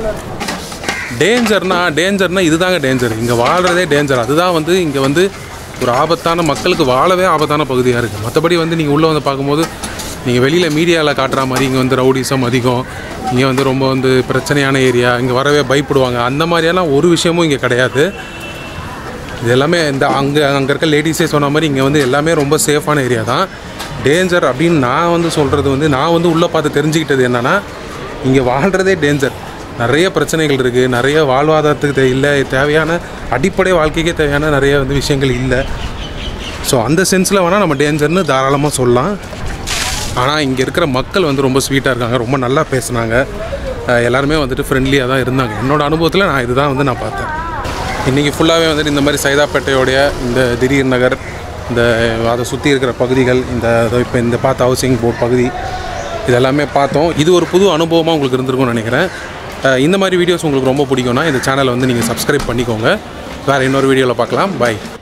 டேஞ்சர்னா டேஞ்சர்னா இதுதாங்க டேஞ்சர் இங்கே வாழ்கிறதே டேஞ்சர் அதுதான் வந்து இங்கே வந்து ஒரு ஆபத்தான மக்களுக்கு வாழவே ஆபத்தான பகுதியாக இருக்குது மற்றபடி வந்து நீங்கள் உள்ளே வந்து பார்க்கும்போது நீங்கள் வெளியில் மீடியாவில் காட்டுற மாதிரி இங்கே வந்து ரவுடிசம் அதிகம் இங்கே வந்து ரொம்ப வந்து பிரச்சனையான ஏரியா இங்கே வரவே பயப்படுவாங்க அந்த மாதிரியெல்லாம் ஒரு விஷயமும் இங்கே கிடையாது இது எல்லாமே இந்த அங்கே அங்கே இருக்க லேடிஸே சொன்ன மாதிரி இங்கே வந்து எல்லாமே ரொம்ப சேஃபான ஏரியா தான் டேஞ்சர் அப்படின்னு நான் வந்து சொல்கிறது வந்து நான் வந்து உள்ளே பார்த்து தெரிஞ்சுக்கிட்டது என்னென்னா இங்கே வாழ்கிறதே டேஞ்சர் நிறைய பிரச்சனைகள் இருக்குது நிறைய வாழ்வாதாரத்துக்கு தே- இல்லை தேவையான அடிப்படை வாழ்க்கைக்கே தேவையான நிறைய வந்து விஷயங்கள் இல்லை ஸோ அந்த சென்ஸில் வேணால் நம்ம டேஞ்சர்னு தாராளமாக சொல்லலாம் ஆனால் இங்கே இருக்கிற மக்கள் வந்து ரொம்ப ஸ்வீட்டாக இருக்காங்க ரொம்ப நல்லா பேசுனாங்க அஹ் எல்லாருமே வந்துட்டு ஃப்ரெண்ட்லியாக தான் இருந்தாங்க என்னோட அனுபவத்தில் நான் இதுதான் வந்து நான் பார்த்தேன் இன்றைக்கி ஃபுல்லாகவே வந்துட்டு இந்த மாதிரி சைதாப்பேட்டையோடைய இந்த திடீர் நகர் இந்த அதை சுற்றி இருக்கிற பகுதிகள் இந்த இப்போ இந்த பார்த்த ஹவுசிங் போர்ட் பகுதி இதெல்லாமே பார்த்தோம் இது ஒரு புது அனுபவமாக உங்களுக்கு இருந்திருக்கும்னு நினைக்கிறேன் அஹ் இந்த மாதிரி வீடியோஸ் உங்களுக்கு ரொம்ப பிடிக்கும்னா இந்த சேனலை வந்து நீங்கள் சப்ஸ்கிரைப் பண்ணிக்கோங்க வேறு இன்னொரு வீடியோவில் பார்க்கலாம் பாய்